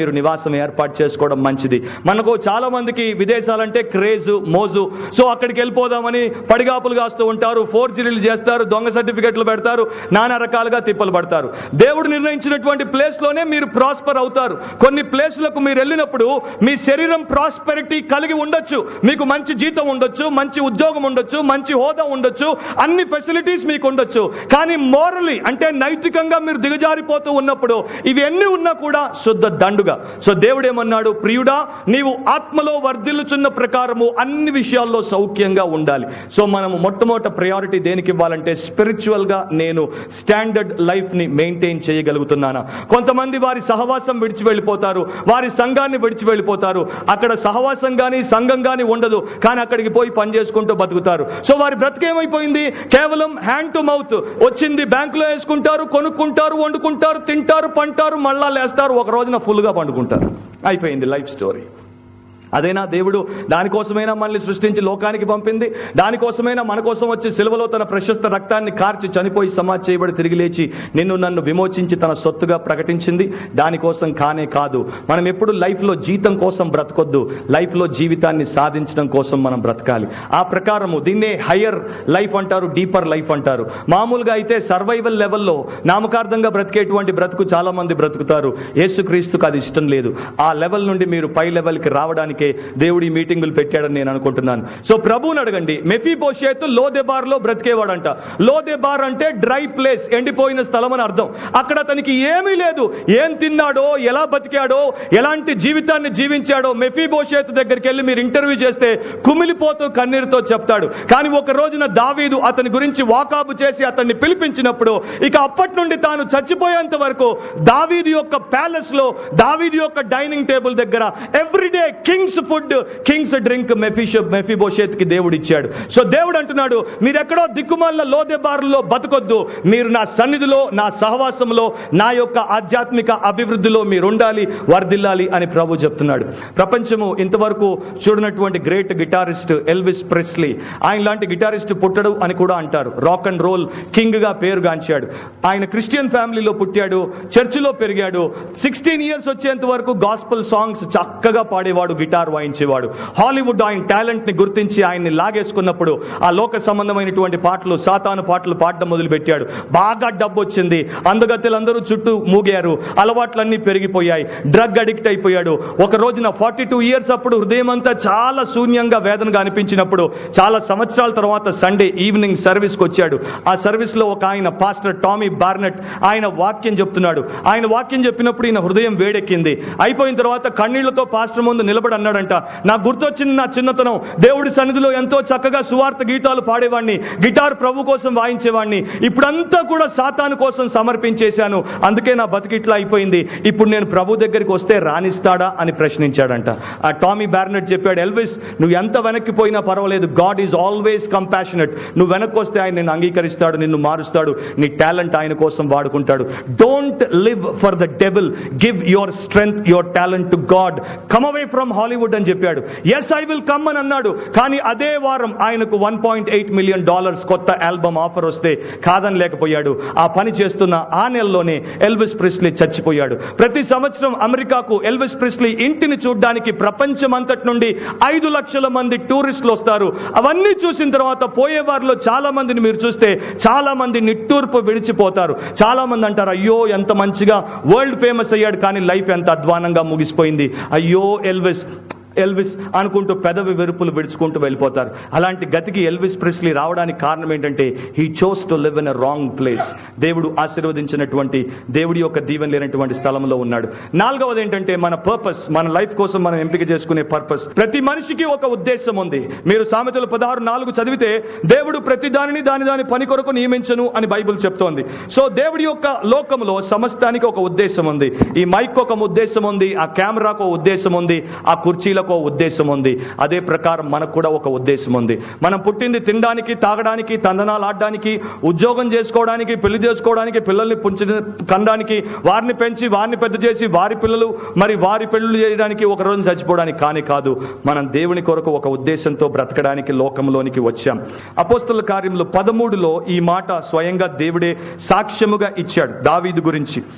Speaker 1: మీరు నివాసం ఏర్పాటు చేసుకోవడం మంచిది మనకు చాలా మందికి విదేశాలంటే క్రేజ్ మోజు సో అక్కడికి వెళ్ళిపోదామని పడిగాపులు కాస్తూ ఉంటారు ఫోర్జరీలు చేస్తారు దొంగ సర్టిఫికెట్లు పెడతారు నానా రకాలుగా తిప్పలు పడతారు దేవుడు నిర్ణయించినటువంటి ప్లేస్ లోనే మీరు ప్రాస్పర్ అవుతారు కొన్ని ప్లేస్లకు మీరు వెళ్ళినప్పుడు మీ శరీరం ప్రాస్పెరిటీ కలిగి ఉండొచ్చు మీకు మంచి జీతం ఉండొచ్చు మంచి ఉద్యోగం ఉండొచ్చు మంచి హోదా ఉండొచ్చు అన్ని ఫెసిలిటీస్ మీకు ఉండొచ్చు కానీ మోరలీ అంటే నైతికంగా మీరు దిగజారిపోతూ ఉన్నప్పుడు ఇవన్నీ ఉన్నా కూడా శుద్ధ దండుగా సో దేవుడు ఏమన్నాడు ప్రియుడా నీవు ఆత్మలో వర్ధిల్లుచున్న ప్రకారము అన్ని విషయాల్లో సౌఖ్యంగా ఉండాలి సో మనము మొట్టమొదట ప్రయారిటీ దేనికి ఇవ్వాలంటే స్పిరిచువల్ గా నేను స్టాండర్డ్ లైఫ్ ని మెయింటైన్ చేయగలుగుతున్నానా కొంతమంది వారి సహవాసం విడిచి వెళ్ళిపోతారు వారి సంఘాన్ని విడిచి వెళ్ళిపోతారు అక్కడ సహవాసం గాని సంఘం గాని ఉండదు కానీ అక్కడికి పోయి పని చేసుకుంటూ బతుకుతారు సో వారి బ్రతికేమైపోయింది కేవలం హ్యాండ్ టు మౌత్ వచ్చింది బ్యాంకులో వేసుకుంటారు కొనుక్కుంటారు వండుకుంటారు తింటారు పంటారు మళ్ళా లేస్తారు ఒక రోజున ఫుల్గా పండుకుంటారు అయిపోయింది లైఫ్ స్టోరీ అదేనా దేవుడు దానికోసమైనా మనల్ని సృష్టించి లోకానికి పంపింది దానికోసమైనా మన కోసం వచ్చి సిలువలో తన ప్రశస్త రక్తాన్ని కార్చి చనిపోయి సమాజ్ చేయబడి తిరిగి లేచి నిన్ను నన్ను విమోచించి తన సొత్తుగా ప్రకటించింది దానికోసం కానే కాదు మనం ఎప్పుడు లైఫ్లో జీతం కోసం బ్రతకొద్దు లైఫ్లో జీవితాన్ని సాధించడం కోసం మనం బ్రతకాలి ఆ ప్రకారము దీన్నే హయ్యర్ లైఫ్ అంటారు డీపర్ లైఫ్ అంటారు మామూలుగా అయితే సర్వైవల్ లెవెల్లో నామకార్థంగా బ్రతికేటువంటి బ్రతుకు చాలా మంది బ్రతుకుతారు యేసుక్రీస్తుకు అది ఇష్టం లేదు ఆ లెవెల్ నుండి మీరు పై లెవెల్కి రావడానికి దేవుడి మీటింగులు పెట్టాడని నేను అనుకుంటున్నాను సో ప్రభువుని అడగండి మెఫీ బోషేతు లోదెబార్ లో బ్రతికేవాడంట లోదెబార్ అంటే డ్రై ప్లేస్ ఎండిపోయిన స్థలం అని అర్థం అక్కడ అతనికి ఏమీ లేదు ఏం తిన్నాడో ఎలా బతికాడో ఎలాంటి జీవితాన్ని జీవించాడో మెఫీ బోషేతు దగ్గరికి వెళ్ళి మీరు ఇంటర్వ్యూ చేస్తే కుమిలిపోతూ కన్నీరుతో చెప్తాడు కానీ ఒక రోజున దావీదు అతని గురించి వాకాబు చేసి అతన్ని పిలిపించినప్పుడు ఇక అప్పటి నుండి తాను చచ్చిపోయేంత వరకు దావీదు యొక్క ప్యాలెస్ లో దావీదు యొక్క డైనింగ్ టేబుల్ దగ్గర everyday kings food kings drink మెఫిష మెఫిబోషేత్ కి దేవుడు ఇచ్చాడు సో దేవుడు అంటున్నాడు మీరు ఎక్కడో దిక్కుమాల లోదెబారులో బతకొద్దు మీరు నా సన్నిధిలో నా సహవాసంలో నా యొక్క ఆధ్యాత్మిక అభివృద్ధిలో మీరు ఉండాలి వర్ధిల్లాలి అని ప్రభు చెప్తున్నాడు ప్రపంచము ఇంతవరకు చూడనటువంటి గ్రేట్ గిటారిస్ట్ ఎల్విస్ ప్రెస్లీ ఆయన లాంటి గిటారిస్ట్ పుట్టడు అని కూడా అంటారు రాక్ అండ్ రోల్ కింగ్ గా పేరుగాంచాడు ఆయన క్రిస్టియన్ ఫ్యామిలీలో పుట్టాడు చర్చిలో పెరిగాడు సిక్స్టీన్ ఇయర్స్ వచ్చేంత వరకు గాస్పల్ సాంగ్స్ చక్కగా పాడేవాడు గిటార్ వాయించేవాడు హాలీవుడ్ ఆయన టాలెంట్ ని గుర్తించి ఆయన్ని లాగేసుకున్నప్పుడు ఆ లోక సంబంధమైనటువంటి పాటలు సాతాను పాటలు పాడడం మొదలు పెట్టాడు బాగా డబ్బు వచ్చింది అందగత్తెలందరూ చుట్టూ మూగారు అలవాట్లన్నీ పెరిగిపోయాయి డ్రగ్ అడిక్ట్ అయిపోయాడు ఒక రోజున ఫార్టీ టూ ఇయర్స్ అప్పుడు హృదయం అంతా చాలా శూన్యంగా వేదనగా అనిపించినప్పుడు చాలా సంవత్సరాల తర్వాత సండే ఈవినింగ్ సర్వీస్కి వచ్చాడు ఆ సర్వీస్ లో ఒక ఆయన పాస్టర్ టామీ బార్నెట్ ఆయన వాక్యం చెప్తున్నాడు ఆయన వాక్యం చెప్పినప్పుడు ఈయన హృదయం వేడెక్కింది అయిపోయిన తర్వాత కన్నీళ్లతో పాస్టర్ ముందు నిలబడి అన్నాడంట నాకు గుర్తొచ్చింది నా చిన్నతనం దేవుడి సన్నిధిలో ఎంతో చక్కగా సువార్త గీతాలు పాడేవాడిని గిటార్ ప్రభు కోసం వాయించేవాడిని ఇప్పుడంతా కూడా సాతాను కోసం సమర్పించేశాను అందుకే నా బతికిట్లా అయిపోయింది ఇప్పుడు నేను ప్రభు దగ్గరికి వస్తే రాణిస్తాడా అని ప్రశ్నించాడంట ఆ టామీ బార్నెట్ చెప్పాడు ఎల్విస్ నువ్వు ఎంత వెనక్కి పోయినా పర్వాలేదు గాడ్ ఈజ్ ఆల్వేస్ కంపాషనెట్ నువ్వు వెనక్కి వస్తే ఆయన నిన్ను అంగీకరిస్తాడు నిన్ను మారుస్తాడు నీ టాలెంట్ ఆయన కోసం వాడుకుంటాడు don't live for the devil give your strength your talent to God come away from Hollywood అని చెప్పాడు ఎస్ ఐ విల్ కమ్ అని అన్నాడు కానీ అదే వారం ఆయనకు one point eight million dollars కొత్త ఆల్బమ్ ఆఫర్ వస్తే కాదని లేకపోయాడు ఆ పని చేస్తున్న ఆ నెలలోనే ఎల్విస్ ప్రిస్లీ చచ్చిపోయాడు ప్రతి సంవత్సరం అమెరికాకు ఎల్విస్ ప్రిస్లీ ఇంటిని చూడడానికి ప్రపంచం అంతటి నుండి ఐదు లక్షల మంది టూరిస్టులు వస్తారు అవన్నీ చూసిన తర్వాత పోయే వారిలో చాలా మందిని మీరు చూస్తే చాలా మంది నిట్టూర్పు విడిచిపోతారు చాలా మంది అంటారు అయ్యో ఎంత మంచిగా వరల్డ్ ఫేమస్ అయ్యాడు కానీ లైఫ్ ఎంత అధ్వానంగా ముగిసిపోయింది అయ్యో ఎల్విస్ ఎల్విస్ అనుకుంటూ పెదవి వెరుపులు విడుచుకుంటూ వెళ్ళిపోతారు అలాంటి గతికి ఎల్విస్ ప్రిస్లీ రావడానికి కారణం ఏంటంటే he chose to live in a wrong place దేవుడు ఆశీర్వదించినటువంటి దేవుడి యొక్క దీవెన లేనటువంటి స్థలంలో ఉన్నాడు నాలుగవది ఏంటంటే మన పర్పస్ మన లైఫ్ కోసం మనం ఎంపిక చేసుకునే పర్పస్ ప్రతి మనిషికి ఒక ఉద్దేశం ఉంది మీరు సామెతలు పదహారు నాలుగు చదివితే దేవుడు ప్రతి దానిని దాని దాని పని కొరకు నియమించను అని బైబిల్ చెప్తోంది సో దేవుడి యొక్క లోకంలో సమస్తానికి ఒక ఉద్దేశం ఉంది ఈ మైక్ ఒక ఉద్దేశం ఉంది ఆ కెమెరాకు ఒక ఉద్దేశం ఉంది ఆ కుర్చీలకు ఒక ఉద్దేశం ఉంది అదే ప్రకారం మనకు కూడా ఒక ఉద్దేశం ఉంది మనం పుట్టింది తినడానికి తాగడానికి తందనాలు ఆడడానికి ఉద్యోగం చేసుకోవడానికి పెళ్లి చేసుకోవడానికి పిల్లల్ని పుంచి కనడానికి వారిని పెంచి వారిని పెద్ద చేసి వారి పిల్లలు మరి వారి పెళ్లి చేయడానికి ఒక రోజు చచ్చిపోవడానికి కానీ కాదు మనం దేవుని కొరకు ఒక ఉద్దేశంతో బ్రతకడానికి లోకంలోనికి వచ్చాం అపోస్తుల కార్యంలో పదమూడులో ఈ మాట స్వయంగా దేవుడే సాక్ష్యముగా ఇచ్చాడు దావీదు గురించి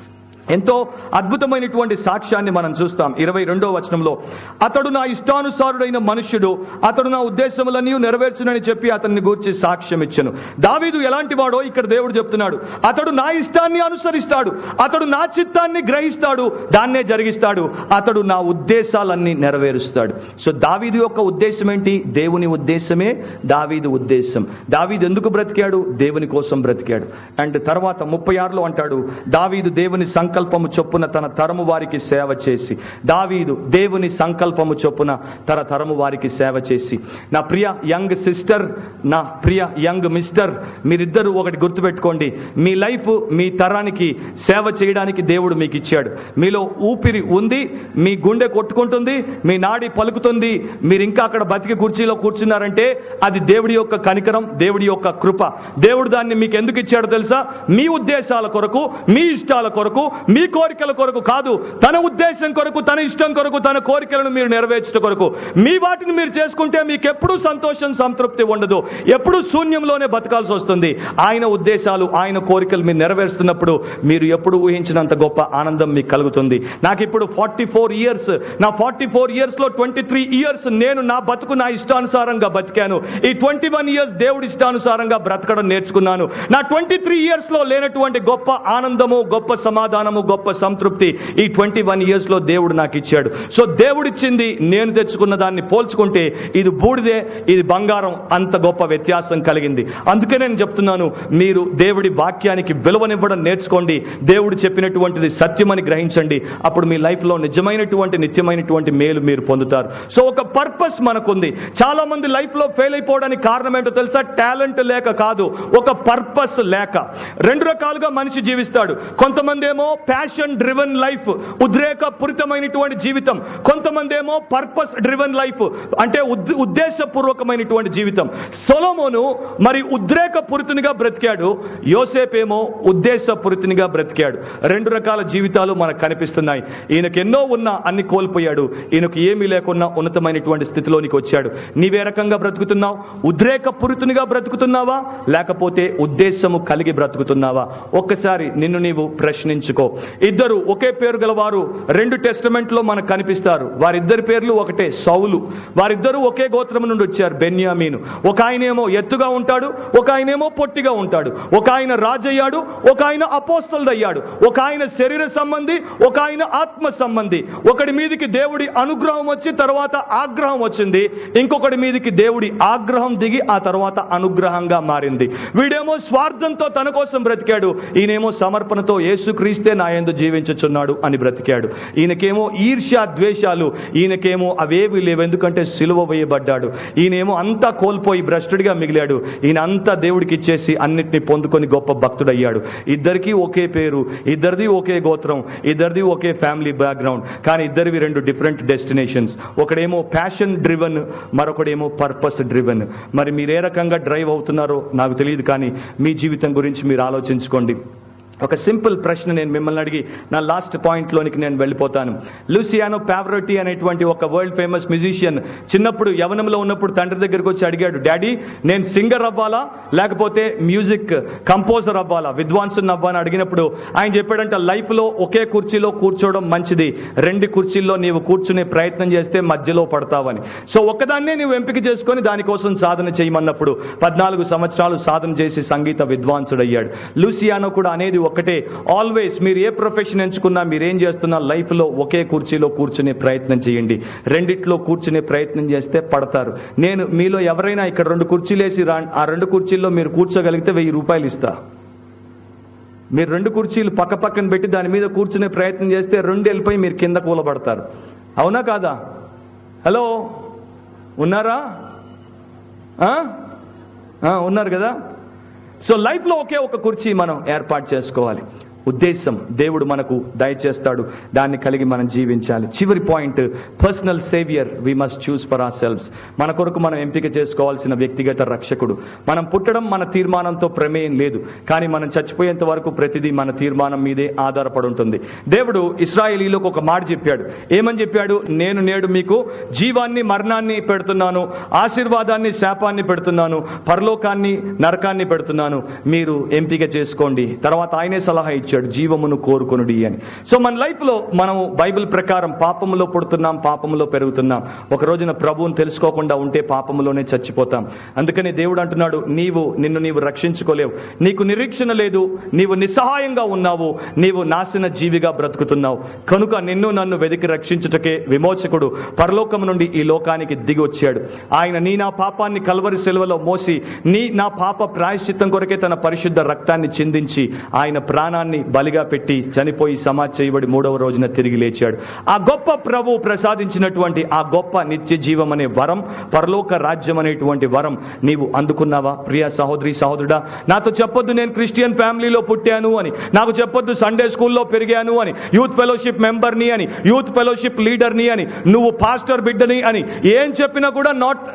Speaker 1: ఎంతో అద్భుతమైనటువంటి సాక్ష్యాన్ని మనం చూస్తాం ఇరవై రెండో వచనంలో అతడు నా ఇష్టానుసారుడైన మనుష్యుడు అతడు నా ఉద్దేశములన్నీ నెరవేర్చునని చెప్పి అతన్ని గూర్చి సాక్ష్యం ఇచ్చను దావీదు ఎలాంటి వాడో ఇక్కడ దేవుడు చెప్తున్నాడు అతడు నా ఇష్టాన్ని అనుసరిస్తాడు అతడు నా చిత్తాన్ని గ్రహిస్తాడు దాన్నే జరిగిస్తాడు అతడు నా ఉద్దేశాలన్నీ నెరవేరుస్తాడు సో దావీదు యొక్క ఉద్దేశం ఏంటి దేవుని ఉద్దేశమే దావీదు ఉద్దేశం దావీదు ఎందుకు బ్రతికాడు దేవుని కోసం బ్రతికాడు అండ్ తర్వాత ముప్పై ఆరులో అంటాడు దావీదు దేవుని సంకల్పము చొప్పున తన తరము వారికి సేవ చేసి దావీదు దేవుని సంకల్పము చొప్పున తన తరము వారికి సేవ చేసి నా ప్రియ యంగ్ సిస్టర్ నా ప్రియ యంగ్ మిస్టర్ మీరిద్దరూ ఒకటి గుర్తుపెట్టుకోండి మీ లైఫ్ మీ తరానికి సేవ చేయడానికి దేవుడు మీకు ఇచ్చాడు మీలో ఊపిరి ఉంది మీ గుండె కొట్టుకుంటుంది మీ నాడి పలుకుతుంది మీరు ఇంకా అక్కడ బతికి కుర్చీలో కూర్చున్నారంటే అది దేవుడి యొక్క కనికరం దేవుడి యొక్క కృప దేవుడు దాన్ని మీకు ఎందుకు ఇచ్చాడో తెలుసా మీ ఉద్దేశాల కొరకు మీ ఇష్టాల కొరకు మీ కోరికల కొరకు కాదు తన ఉద్దేశం కొరకు తన ఇష్టం కొరకు తన కోరికలను మీరు నెరవేర్చడం కొరకు మీ వాటిని మీరు చేసుకుంటే మీకు ఎప్పుడూ సంతోషం సంతృప్తి ఉండదు ఎప్పుడూ శూన్యంలోనే బతకాల్సి వస్తుంది ఆయన ఉద్దేశాలు ఆయన కోరికలు మీరు నెరవేరుస్తున్నప్పుడు మీరు ఎప్పుడు ఊహించినంత గొప్ప ఆనందం మీకు కలుగుతుంది నాకు ఇప్పుడు ఫార్టీ ఫోర్ ఇయర్స్ నా ఫార్టీ ఫోర్ ఇయర్స్ లో ట్వంటీ త్రీ ఇయర్స్ నేను నా బతుకు నా ఇష్టానుసారంగా బతికాను ఈ ట్వంటీ వన్ ఇయర్స్ దేవుడి ఇష్టానుసారంగా బ్రతకడం నేర్చుకున్నాను నా ట్వంటీ త్రీ ఇయర్స్ లో లేనటువంటి గొప్ప ఆనందము గొప్ప సమాధానము గొప్ప సంతృప్తి ఈ ట్వంటీ వన్ ఇయర్స్ లో దేవుడు నాకు ఇచ్చాడు సో దేవుడిచ్చింది నేను తెచ్చుకున్న దాన్ని పోల్చుకుంటే ఇది బూడిదే ఇది బంగారం అంత గొప్ప వ్యత్యాసం కలిగింది అందుకే నేను చెప్తున్నాను మీరు దేవుడి వాక్యానికి విలువనివ్వడం నేర్చుకోండి దేవుడు చెప్పినటువంటిది సత్యమని గ్రహించండి అప్పుడు మీ లైఫ్ లో నిజమైనటువంటి నిత్యమైనటువంటి మేలు మీరు పొందుతారు సో ఒక పర్పస్ మనకుంది చాలా మంది లైఫ్ లో ఫెయిల్ అయిపోవడానికి కారణం ఏంటో తెలుసా టాలెంట్ లేక కాదు ఒక పర్పస్ లేక రెండు రకాలుగా మనిషి జీవిస్తాడు కొంతమంది ఏమో ప్యాషన్ డ్రివెన్ లైఫ్ ఉద్రేకపూరితమైనటువంటి జీవితం కొంతమంది ఏమో పర్పస్ డ్రివెన్ లైఫ్ అంటే ఉద్- ఉద్దేశపూర్వకమైనటువంటి జీవితం సొలోమోను మరి ఉద్రేకపూరితునిగా బ్రతికాడు యోసేపేమో ఉద్దేశపూరితునిగా బ్రతికాడు రెండు రకాల జీవితాలు మనకు కనిపిస్తున్నాయి ఈయనకు ఎన్నో ఉన్నా అన్ని కోల్పోయాడు ఈయనకు ఏమీ లేకున్నా ఉన్నతమైనటువంటి స్థితిలోనికి వచ్చాడు నీవే రకంగా బ్రతుకుతున్నావు ఉద్రేకపూరితునిగా బ్రతుకుతున్నావా లేకపోతే ఉద్దేశము కలిగి బ్రతుకుతున్నావా ఒక్కసారి నిన్ను నీవు ప్రశ్నించుకో ఇద్దరు ఒకే పేరు గలవారు రెండు టెస్టమెంట్ లో మనకు కనిపిస్తారు వారిద్దరి పేర్లు ఒకటే సౌలు వారిద్దరూ ఒకే గోత్రం నుండి వచ్చారు బెన్యామీను ఒక ఆయనేమో ఎత్తుగా ఉంటాడు ఒక ఆయనేమో పొట్టిగా ఉంటాడు ఒక ఆయన రాజయ్యాడు ఒక ఆయన అపోస్తలుడయ్యాడు ఒక ఆయన శరీర సంబంధి ఒక ఆయన ఆత్మ సంబంధి ఒకడి మీదికి దేవుడి అనుగ్రహం వచ్చి తర్వాత ఆగ్రహం వచ్చింది ఇంకొకటి మీదికి దేవుడి ఆగ్రహం దిగి ఆ తర్వాత అనుగ్రహంగా మారింది వీడేమో స్వార్థంతో తన కోసం బ్రతికాడు ఈయనేమో సమర్పణతో యేసుక్రీస్తే నా యందు జీవించుచున్నాడు అని బ్రతికాడు ఈయనకేమో ఈర్ష్య ద్వేషాలు ఈయనకేమో అవేవి లేవు ఎందుకంటే సిలువ వేయబడ్డాడు ఈయనేమో అంతా కోల్పోయి భ్రష్టుడిగా మిగిలాడు ఈయన అంతా దేవుడికి ఇచ్చేసి అన్నిటిని పొందుకొని గొప్ప భక్తుడయ్యాడు ఇద్దరికీ ఒకే పేరు ఇద్దరిది ఒకే గోత్రం ఇద్దరిది ఒకే ఫ్యామిలీ బ్యాక్గ్రౌండ్ కానీ ఇద్దరివి రెండు డిఫరెంట్ డెస్టినేషన్స్ ఒకడేమో ప్యాషన్ డ్రివెన్ మరొకడేమో పర్పస్ డ్రివెన్ మరి మీరు ఏ రకంగా డ్రైవ్ అవుతున్నారో నాకు తెలియదు కానీ మీ జీవితం గురించి మీరు ఆలోచించుకోండి ఒక సింపుల్ ప్రశ్న నేను మిమ్మల్ని అడిగి నా లాస్ట్ పాయింట్లోనికి నేను వెళ్ళిపోతాను లూసియానో పావరోటీ అనేటువంటి ఒక వరల్డ్ ఫేమస్ మ్యూజిషియన్ చిన్నప్పుడు యవనంలో ఉన్నప్పుడు తండ్రి దగ్గరికి వచ్చి అడిగాడు డాడీ నేను సింగర్ అవ్వాలా లేకపోతే మ్యూజిక్ కంపోజర్ అవ్వాలా విద్వాంసుని అవ్వాలని అడిగినప్పుడు ఆయన చెప్పాడంట లైఫ్లో ఒకే కుర్చీలో కూర్చోవడం మంచిది రెండు కుర్చీల్లో నీవు కూర్చునే ప్రయత్నం చేస్తే మధ్యలో పడతావని సో ఒకదాన్నే నీవు ఎంపిక చేసుకొని దానికోసం సాధన చేయమన్నప్పుడు పద్నాలుగు సంవత్సరాలు సాధన చేసి సంగీత విద్వాంసుడయ్యాడు లూసియానో కూడా అనేది ఒకటే ఆల్వేస్ మీరు ఏ ప్రొఫెషన్ ఎంచుకున్నా మీరు ఏం చేస్తున్నా లైఫ్లో ఒకే కుర్చీలో కూర్చునే ప్రయత్నం చేయండి రెండిట్లో కూర్చునే ప్రయత్నం చేస్తే పడతారు నేను మీలో ఎవరైనా ఇక్కడ రెండు కుర్చీలు వేసి రా ఆ రెండు కుర్చీల్లో మీరు కూర్చోగలిగితే వెయ్యి రూపాయలు ఇస్తా మీరు రెండు కుర్చీలు పక్క పక్కన పెట్టి దాని మీద కూర్చునే ప్రయత్నం చేస్తే రెండు వెళ్ళిపోయి మీరు కింద కూలబడతారు అవునా కాదా హలో ఉన్నారా ఆ? ఆ, ఉన్నారు కదా సో లైఫ్లో ఒకే ఒక కుర్చీ మనం ఏర్పాటు చేసుకోవాలి ఉద్దేశం దేవుడు మనకు దయచేస్తాడు దాన్ని కలిగి మనం జీవించాలి చివరి point personal saviour we must choose for ourselves మన కొరకు మనం ఎంపిక చేసుకోవాల్సిన వ్యక్తిగత రక్షకుడు మనం పుట్టడం మన తీర్మానంతో ప్రమేయం లేదు కానీ మనం చచ్చిపోయేంత వరకు ప్రతిదీ మన తీర్మానం మీదే ఆధారపడి ఉంటుంది దేవుడు ఇస్రాయేలీలకు ఒక మాట చెప్పాడు ఏమని చెప్పాడు నేను నేడు మీకు జీవాన్ని మరణాన్ని పెడుతున్నాను ఆశీర్వాదాన్ని శాపాన్ని పెడుతున్నాను పరలోకాన్ని నరకాన్ని పెడుతున్నాను మీరు ఎంపిక చేసుకోండి తర్వాత ఆయనే సలహా ఇచ్చాడు ఇచ్చాడు జీవమును కోరుకొనుడి అని సో మన లైఫ్లో మనం బైబిల్ ప్రకారం పాపములో పుడుతున్నాం పాపములో పెరుగుతున్నాం ఒక రోజున ప్రభువుని తెలుసుకోకుండా ఉంటే పాపములోనే చచ్చిపోతాం అందుకని దేవుడు అంటున్నాడు నీవు నిన్ను నీవు రక్షించుకోలేవు నీకు నిరీక్షణ లేదు నీవు నిస్సహాయంగా ఉన్నావు నీవు నాశన జీవిగా బ్రతుకుతున్నావు కనుక నిన్ను నన్ను వెతికి రక్షించుటకే విమోచకుడు పరలోకము నుండి ఈ లోకానికి దిగి వచ్చాడు ఆయన నీ నా పాపాన్ని కల్వరి సెలవులో మోసి నీ నా పాప ప్రాయశ్చిత్తం కొరకే తన పరిశుద్ధ రక్తాన్ని చిందించి ఆయన ప్రాణాన్ని బలిగా పెట్టి చనిపోయి సమాధి చేయబడి మూడవ రోజున తిరిగి లేచాడు ఆ గొప్ప ప్రభు ప్రసాదించినటువంటి ఆ గొప్ప నిత్య జీవం అనే వరం పరలోక రాజ్యం అనేటువంటి వరం నీవు అందుకున్నావా ప్రియ సహోదరి సహోదరుడా నాతో చెప్పొద్దు నేను క్రిస్టియన్ ఫ్యామిలీలో పుట్టాను అని నాకు చెప్పొద్దు సండే స్కూల్లో పెరిగాను అని యూత్ ఫెలోషిప్ మెంబర్ని అని యూత్ ఫెలోషిప్ లీడర్ని అని నువ్వు పాస్టర్ బిడ్డని అని ఏం చెప్పినా కూడా నాట్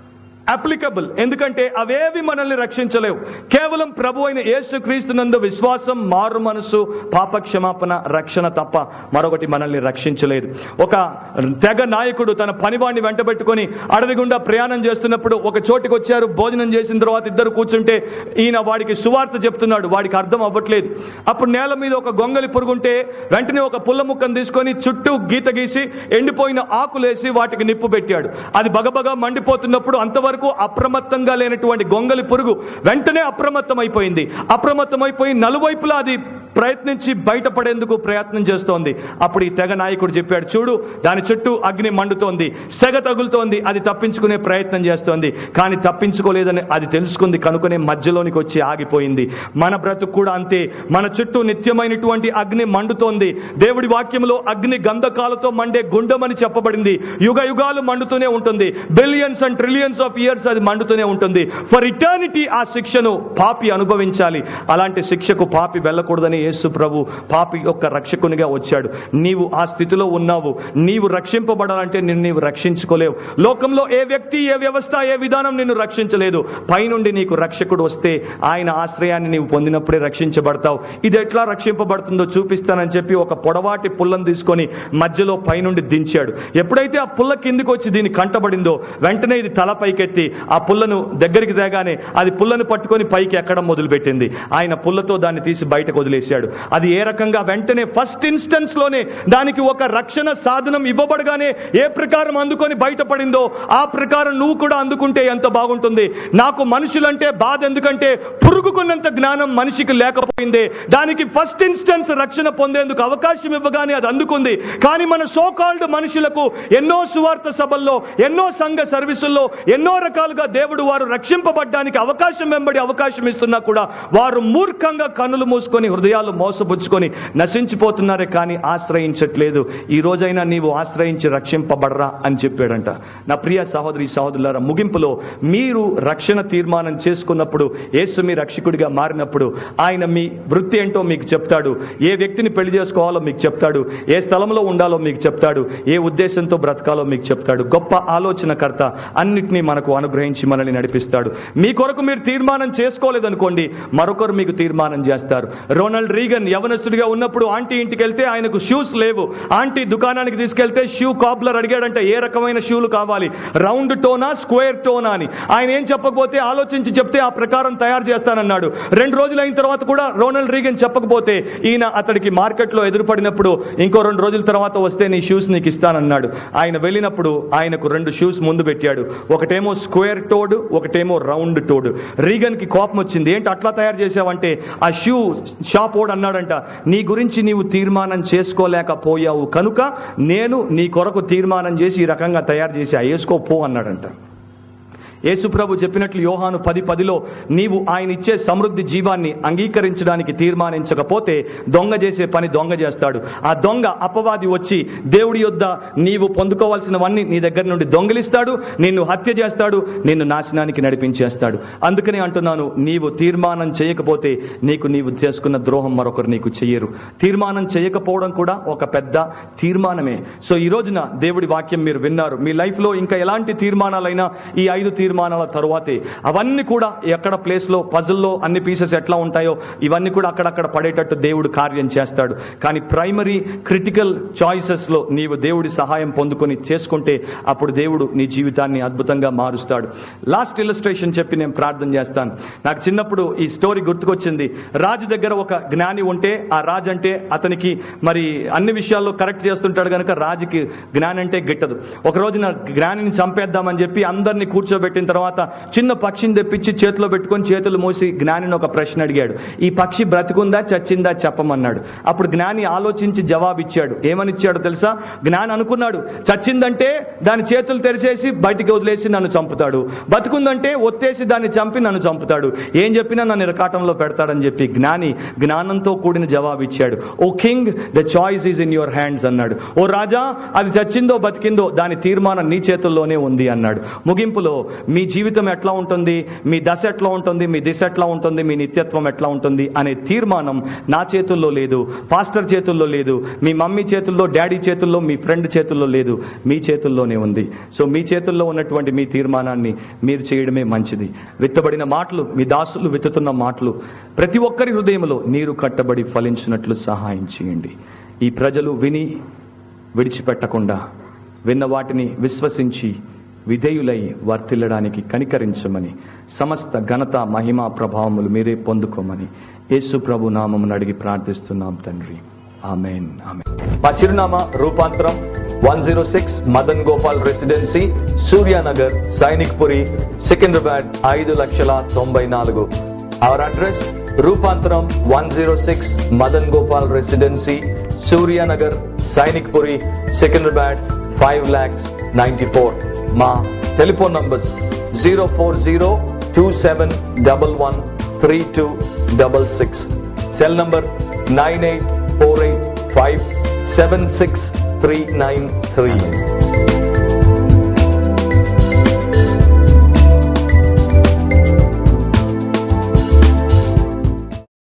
Speaker 1: అప్లికబుల్ ఎందుకంటే అవేవి మనల్ని రక్షించలేవు కేవలం ప్రభు అయిన యేసుక్రీస్తునందు విశ్వాసం మారు మనసు పాప క్షమాపణ రక్షణ తప్ప మరొకటి మనల్ని రక్షించలేదు ఒక తెగ నాయకుడు తన పనివాడిని వెంటబెట్టుకొని అడవి గుండా ప్రయాణం చేస్తున్నప్పుడు ఒక చోటికి వచ్చారు భోజనం చేసిన తర్వాత ఇద్దరు కూర్చుంటే ఈయన వాడికి సువార్త చెప్తున్నాడు వాడికి అర్థం అవ్వట్లేదు అప్పుడు నేల మీద ఒక గొంగలి పురుగుంటే వెంటనే ఒక పుల్ల ముక్కను తీసుకొని చుట్టూ గీత గీసి ఎండిపోయిన ఆకులేసి వాటికి నిప్పు పెట్టాడు అది బగబగా మండిపోతున్నప్పుడు అంతవరకు అప్రమత్తంగా లేనటువంటి గొంగలి పురుగు వెంటనే అప్రమత్తం అయిపోయింది అప్రమత్తం అయిపోయి నలువైపులా అది ప్రయత్నించి బయటపడేందుకు ప్రయత్నం చేస్తోంది అప్పుడు ఈ తెగ నాయకుడు చెప్పాడు చూడు దాని చుట్టూ అగ్ని మండుతోంది సెగ తగులుతోంది అది తప్పించుకునే ప్రయత్నం చేస్తోంది కానీ తప్పించుకోలేదని అది తెలుసుకుంది కనుకనే మధ్యలోనికి వచ్చి ఆగిపోయింది మన బ్రతుకు కూడా అంతే మన చుట్టూ నిత్యమైనటువంటి అగ్ని మండుతోంది దేవుడి వాక్యంలో అగ్ని గంధకాలతో మండే గుండమని చెప్పబడింది యుగ యుగాలు మండుతూనే ఉంటుంది billions and trillions of years అది మండుతూనే ఉంటుంది ఫర్ ఇటర్నిటీ ఆ శిక్షను పాపి అనుభవించాలి అలాంటి శిక్షకు పాపి వెళ్ళకూడదని యేసు ప్రభు పాపి యొక్క రక్షకునిగా వచ్చాడు నీవు ఆ స్థితిలో ఉన్నావు నీవు రక్షింపబడాలంటే నిన్ను నీవు రక్షించుకోలేవు లోకంలో ఏ వ్యక్తి ఏ వ్యవస్థ ఏ విధానం నిన్ను రక్షించలేదు పైనుండి నీకు రక్షకుడు వస్తే ఆయన ఆశ్రయాన్ని నీవు పొందినప్పుడే రక్షించబడతావు ఇది ఎట్లా రక్షింపబడుతుందో చూపిస్తానని చెప్పి ఒక పొడవాటి పుల్లను తీసుకొని మధ్యలో పైనుండి దించాడు ఎప్పుడైతే ఆ పుల్ల కిందికి వచ్చి దీన్ని కంటబడిందో వెంటనే ఇది తల పైకెత్తి ఆ పుల్లను దగ్గరికి తేగానే అది పుల్లను పట్టుకొని పైకి ఎక్కడం మొదలుపెట్టింది ఆయన పుల్లతో దాన్ని తీసి బయటకు వదిలేశాడు అది ఏ రకంగా వెంటనే ఫస్ట్ ఇన్స్టెన్స్ లోనే దానికి ఒక రక్షణ సాధనం ఇవ్వబడగానే ఏ ప్రకారం అందుకొని బయటపడిందో ఆ ప్రకారం నువ్వు కూడా అందుకుంటే ఎంత బాగుంటుంది నాకు మనుషులంటే బాధ ఎందుకంటే పురుగుకున్నంత జ్ఞానం మనిషికి లేకపోయిందే దానికి ఫస్ట్ ఇన్స్టెన్స్ రక్షణ పొందేందుకు అవకాశం ఇవ్వగానే అది అందుకుంది కానీ మన సోకాల్డ్ మనుషులకు ఎన్నో సువార్త సభల్లో ఎన్నో సంఘ సర్వీసుల్లో ఎన్నో రకాలుగా దేవుడు వారు రక్షింపబడ్డానికి అవకాశం వెంబడి అవకాశం ఇస్తున్నా కూడా వారు మూర్ఖంగా కన్నులు మూసుకొని హృదయాలు మోసపుచ్చుకొని నశించిపోతున్నారే కానీ ఆశ్రయించట్లేదు ఈ రోజైనా నీవు ఆశ్రయించి రక్షింపబడరా అని చెప్పాడంట నా ప్రియ సహోదరి సహోదరులారా ముగింపులో మీరు రక్షణ తీర్మానం చేసుకున్నప్పుడు యేసు మీ రక్షకుడిగా మారినప్పుడు ఆయన మీ వృత్తి ఏంటో మీకు చెప్తాడు ఏ వ్యక్తిని పెళ్లి చేసుకోవాలో మీకు చెప్తాడు ఏ స్థలంలో ఉండాలో మీకు చెప్తాడు ఏ ఉద్దేశంతో బ్రతకాలో మీకు చెప్తాడు గొప్ప ఆలోచనకర్త అన్నిటినీ మనకు అనుగ్రహించి మనల్ని నడిపిస్తాడు మీ కొరకు మీరు తీర్మానం చేసుకోలేదనుకోండి మరొకరు మీకు తీర్మానం చేస్తారు రోనాల్డ్ రీగన్ యవనస్తుడిగా ఉన్నప్పుడు ఆంటీ ఇంటికి వెళ్తే ఆయనకు షూస్ లేవు ఆంటీ దుకాణానికి తీసుకెళ్తే షూ కాబ్లర్ అడిగాడంట ఏ రకమైన షూలు కావాలి రౌండ్ టోనా స్క్వేర్ టోనా అని ఆయన ఏం చెప్పకపోతే ఆలోచించి చెప్తే ఆ ప్రకారం తయారు చేస్తానన్నాడు రెండు రోజులు అయిన తర్వాత కూడా రోనాల్డ్ రీగన్ చెప్పకపోతే ఈయన అతడికి మార్కెట్లో ఎదురుపడినప్పుడు ఇంకో రెండు రోజుల తర్వాత వస్తే నీ షూస్ నీకు ఇస్తానన్నాడు ఆయన వెళ్ళినప్పుడు ఆయనకు రెండు షూస్ ముందు పెట్టాడు ఒకటేమో స్క్వేర్ టోడ్ ఒకటేమో రౌండ్ టోడ్ రీగన్ కి కోపం వచ్చింది ఏంటి అట్లా తయారు చేసావంటే ఆ షూ షాప్ ఓడ్ అన్నాడంట నీ గురించి నీవు తీర్మానం చేసుకోలేకపోయావు కనుక నేను నీ కొరకు తీర్మానం చేసి ఈ రకంగా తయారు చేసి ఆ వేసుకో పో అన్నాడంట యేసుప్రభు చెప్పినట్లు యోహాను పది పదిలో నీవు ఆయన ఇచ్చే సమృద్ధి జీవాన్ని అంగీకరించడానికి తీర్మానించకపోతే దొంగ చేసే పని దొంగ చేస్తాడు ఆ దొంగ అపవాది వచ్చి దేవుడి యొద్ద నీవు పొందుకోవాల్సినవన్నీ నీ దగ్గర నుండి దొంగిలిస్తాడు నిన్ను హత్య చేస్తాడు నిన్ను నాశనానికి నడిపించేస్తాడు అందుకని అంటున్నాను నీవు తీర్మానం చేయకపోతే నీకు నీవు చేసుకున్న ద్రోహం మరొకరు నీకు చెయ్యరు తీర్మానం చేయకపోవడం కూడా ఒక పెద్ద తీర్మానమే సో ఈ రోజున దేవుడి వాక్యం మీరు విన్నారు మీ లైఫ్లో ఇంకా ఎలాంటి తీర్మానాలైనా ఈ ఐదు తీర్మానాల తరువాతే అవన్నీ కూడా ఎక్కడ ప్లేస్లో పజల్లో అన్ని పీసెస్ ఎట్లా ఉంటాయో ఇవన్నీ కూడా అక్కడక్కడ పడేటట్టు దేవుడు కార్యం చేస్తాడు కానీ ప్రైమరీ క్రిటికల్ చాయిసెస్లో నీవు దేవుడి సహాయం పొందుకొని చేసుకుంటే అప్పుడు దేవుడు నీ జీవితాన్ని అద్భుతంగా మారుస్తాడు లాస్ట్ ఇల్లస్ట్రేషన్ చెప్పి నేను ప్రార్థన చేస్తాను నాకు చిన్నప్పుడు ఈ స్టోరీ గుర్తుకొచ్చింది రాజు దగ్గర ఒక జ్ఞాని ఉంటే ఆ రాజు అంటే అతనికి మరి అన్ని విషయాల్లో కరెక్ట్ చేస్తుంటాడు కనుక రాజుకి జ్ఞాని అంటే గిట్టదు ఒక రోజు నా జ్ఞానిని చంపేద్దామని చెప్పి అందరినీ కూర్చోబెట్టిన తర్వాత చిన్న పక్షిని తెప్పించి చేతిలో పెట్టుకొని చేతులు మూసి జ్ఞానిని ఒక ప్రశ్న అడిగాడు ఈ పక్షి బ్రతికుందా చచ్చిందా చెప్పమన్నాడు అప్పుడు జ్ఞాని ఆలోచించి జవాబు ఇచ్చాడు ఏమని ఇచ్చాడో తెలుసా జ్ఞాని అనుకున్నాడు చచ్చిందంటే దాని చేతులు తెరిచేసి బయటికి వదిలేసి నన్ను చంపుతాడు బతుకుందంటే ఒత్తేసి దాన్ని చంపి నన్ను చంపుతాడు ఏం చెప్పినా నన్ను ఇరకాటంలో పెడతాడని చెప్పి జ్ఞాని జ్ఞానంతో కూడిన జవాబు ఇచ్చాడు oh king the choice is in your hands అన్నాడు ఓ రాజా అది చచ్చిందో బతికిందో దాని తీర్మానం నీ చేతుల్లోనే ఉంది అన్నాడు ముగింపులో మీ జీవితం ఎట్లా ఉంటుంది మీ దశ ఎట్లా ఉంటుంది మీ దిశ ఎట్లా ఉంటుంది మీ నిత్యత్వం ఎట్లా ఉంటుంది అనే తీర్మానం నా చేతుల్లో లేదు పాస్టర్ చేతుల్లో లేదు మీ మమ్మీ చేతుల్లో డాడీ చేతుల్లో మీ ఫ్రెండ్ చేతుల్లో లేదు మీ చేతుల్లోనే ఉంది సో మీ చేతుల్లో ఉన్నటువంటి మీ తీర్మానాన్ని మీరు చేయడమే మంచిది విత్తబడిన మాటలు మీ దాసులు విత్తుతున్న మాటలు ప్రతి ఒక్కరి హృదయంలో నీరు కట్టబడి ఫలించినట్లు సహాయం చేయండి ఈ ప్రజలు విని విడిచిపెట్టకుండా విన్న వాటిని విశ్వసించి విధేయులై వర్తిల్లడానికి కనికరించమని సమస్త ఘనత మహిమ ప్రభావములు మీరే పొందుకోమని యేసు ప్రభు నామమును అడిగి ప్రార్థిస్తున్నాం తండ్రి ఆమెన్ ఆమెన్ మా చిరునామా రూపాంతరం one zero six Madan Gopal residency Suryanagar Sainikpuri Secunderabad ఐదు లక్షల తొంభై నాలుగు అవర్ అడ్రస్ రూపాంతరం one zero six Madan Gopal residency Suryanagar Sainikpuri Secunderabad five lakhs ninety four మా telephone numbers zero four zero two seven double one three two double six cell number nine eight four eight five seven six three nine three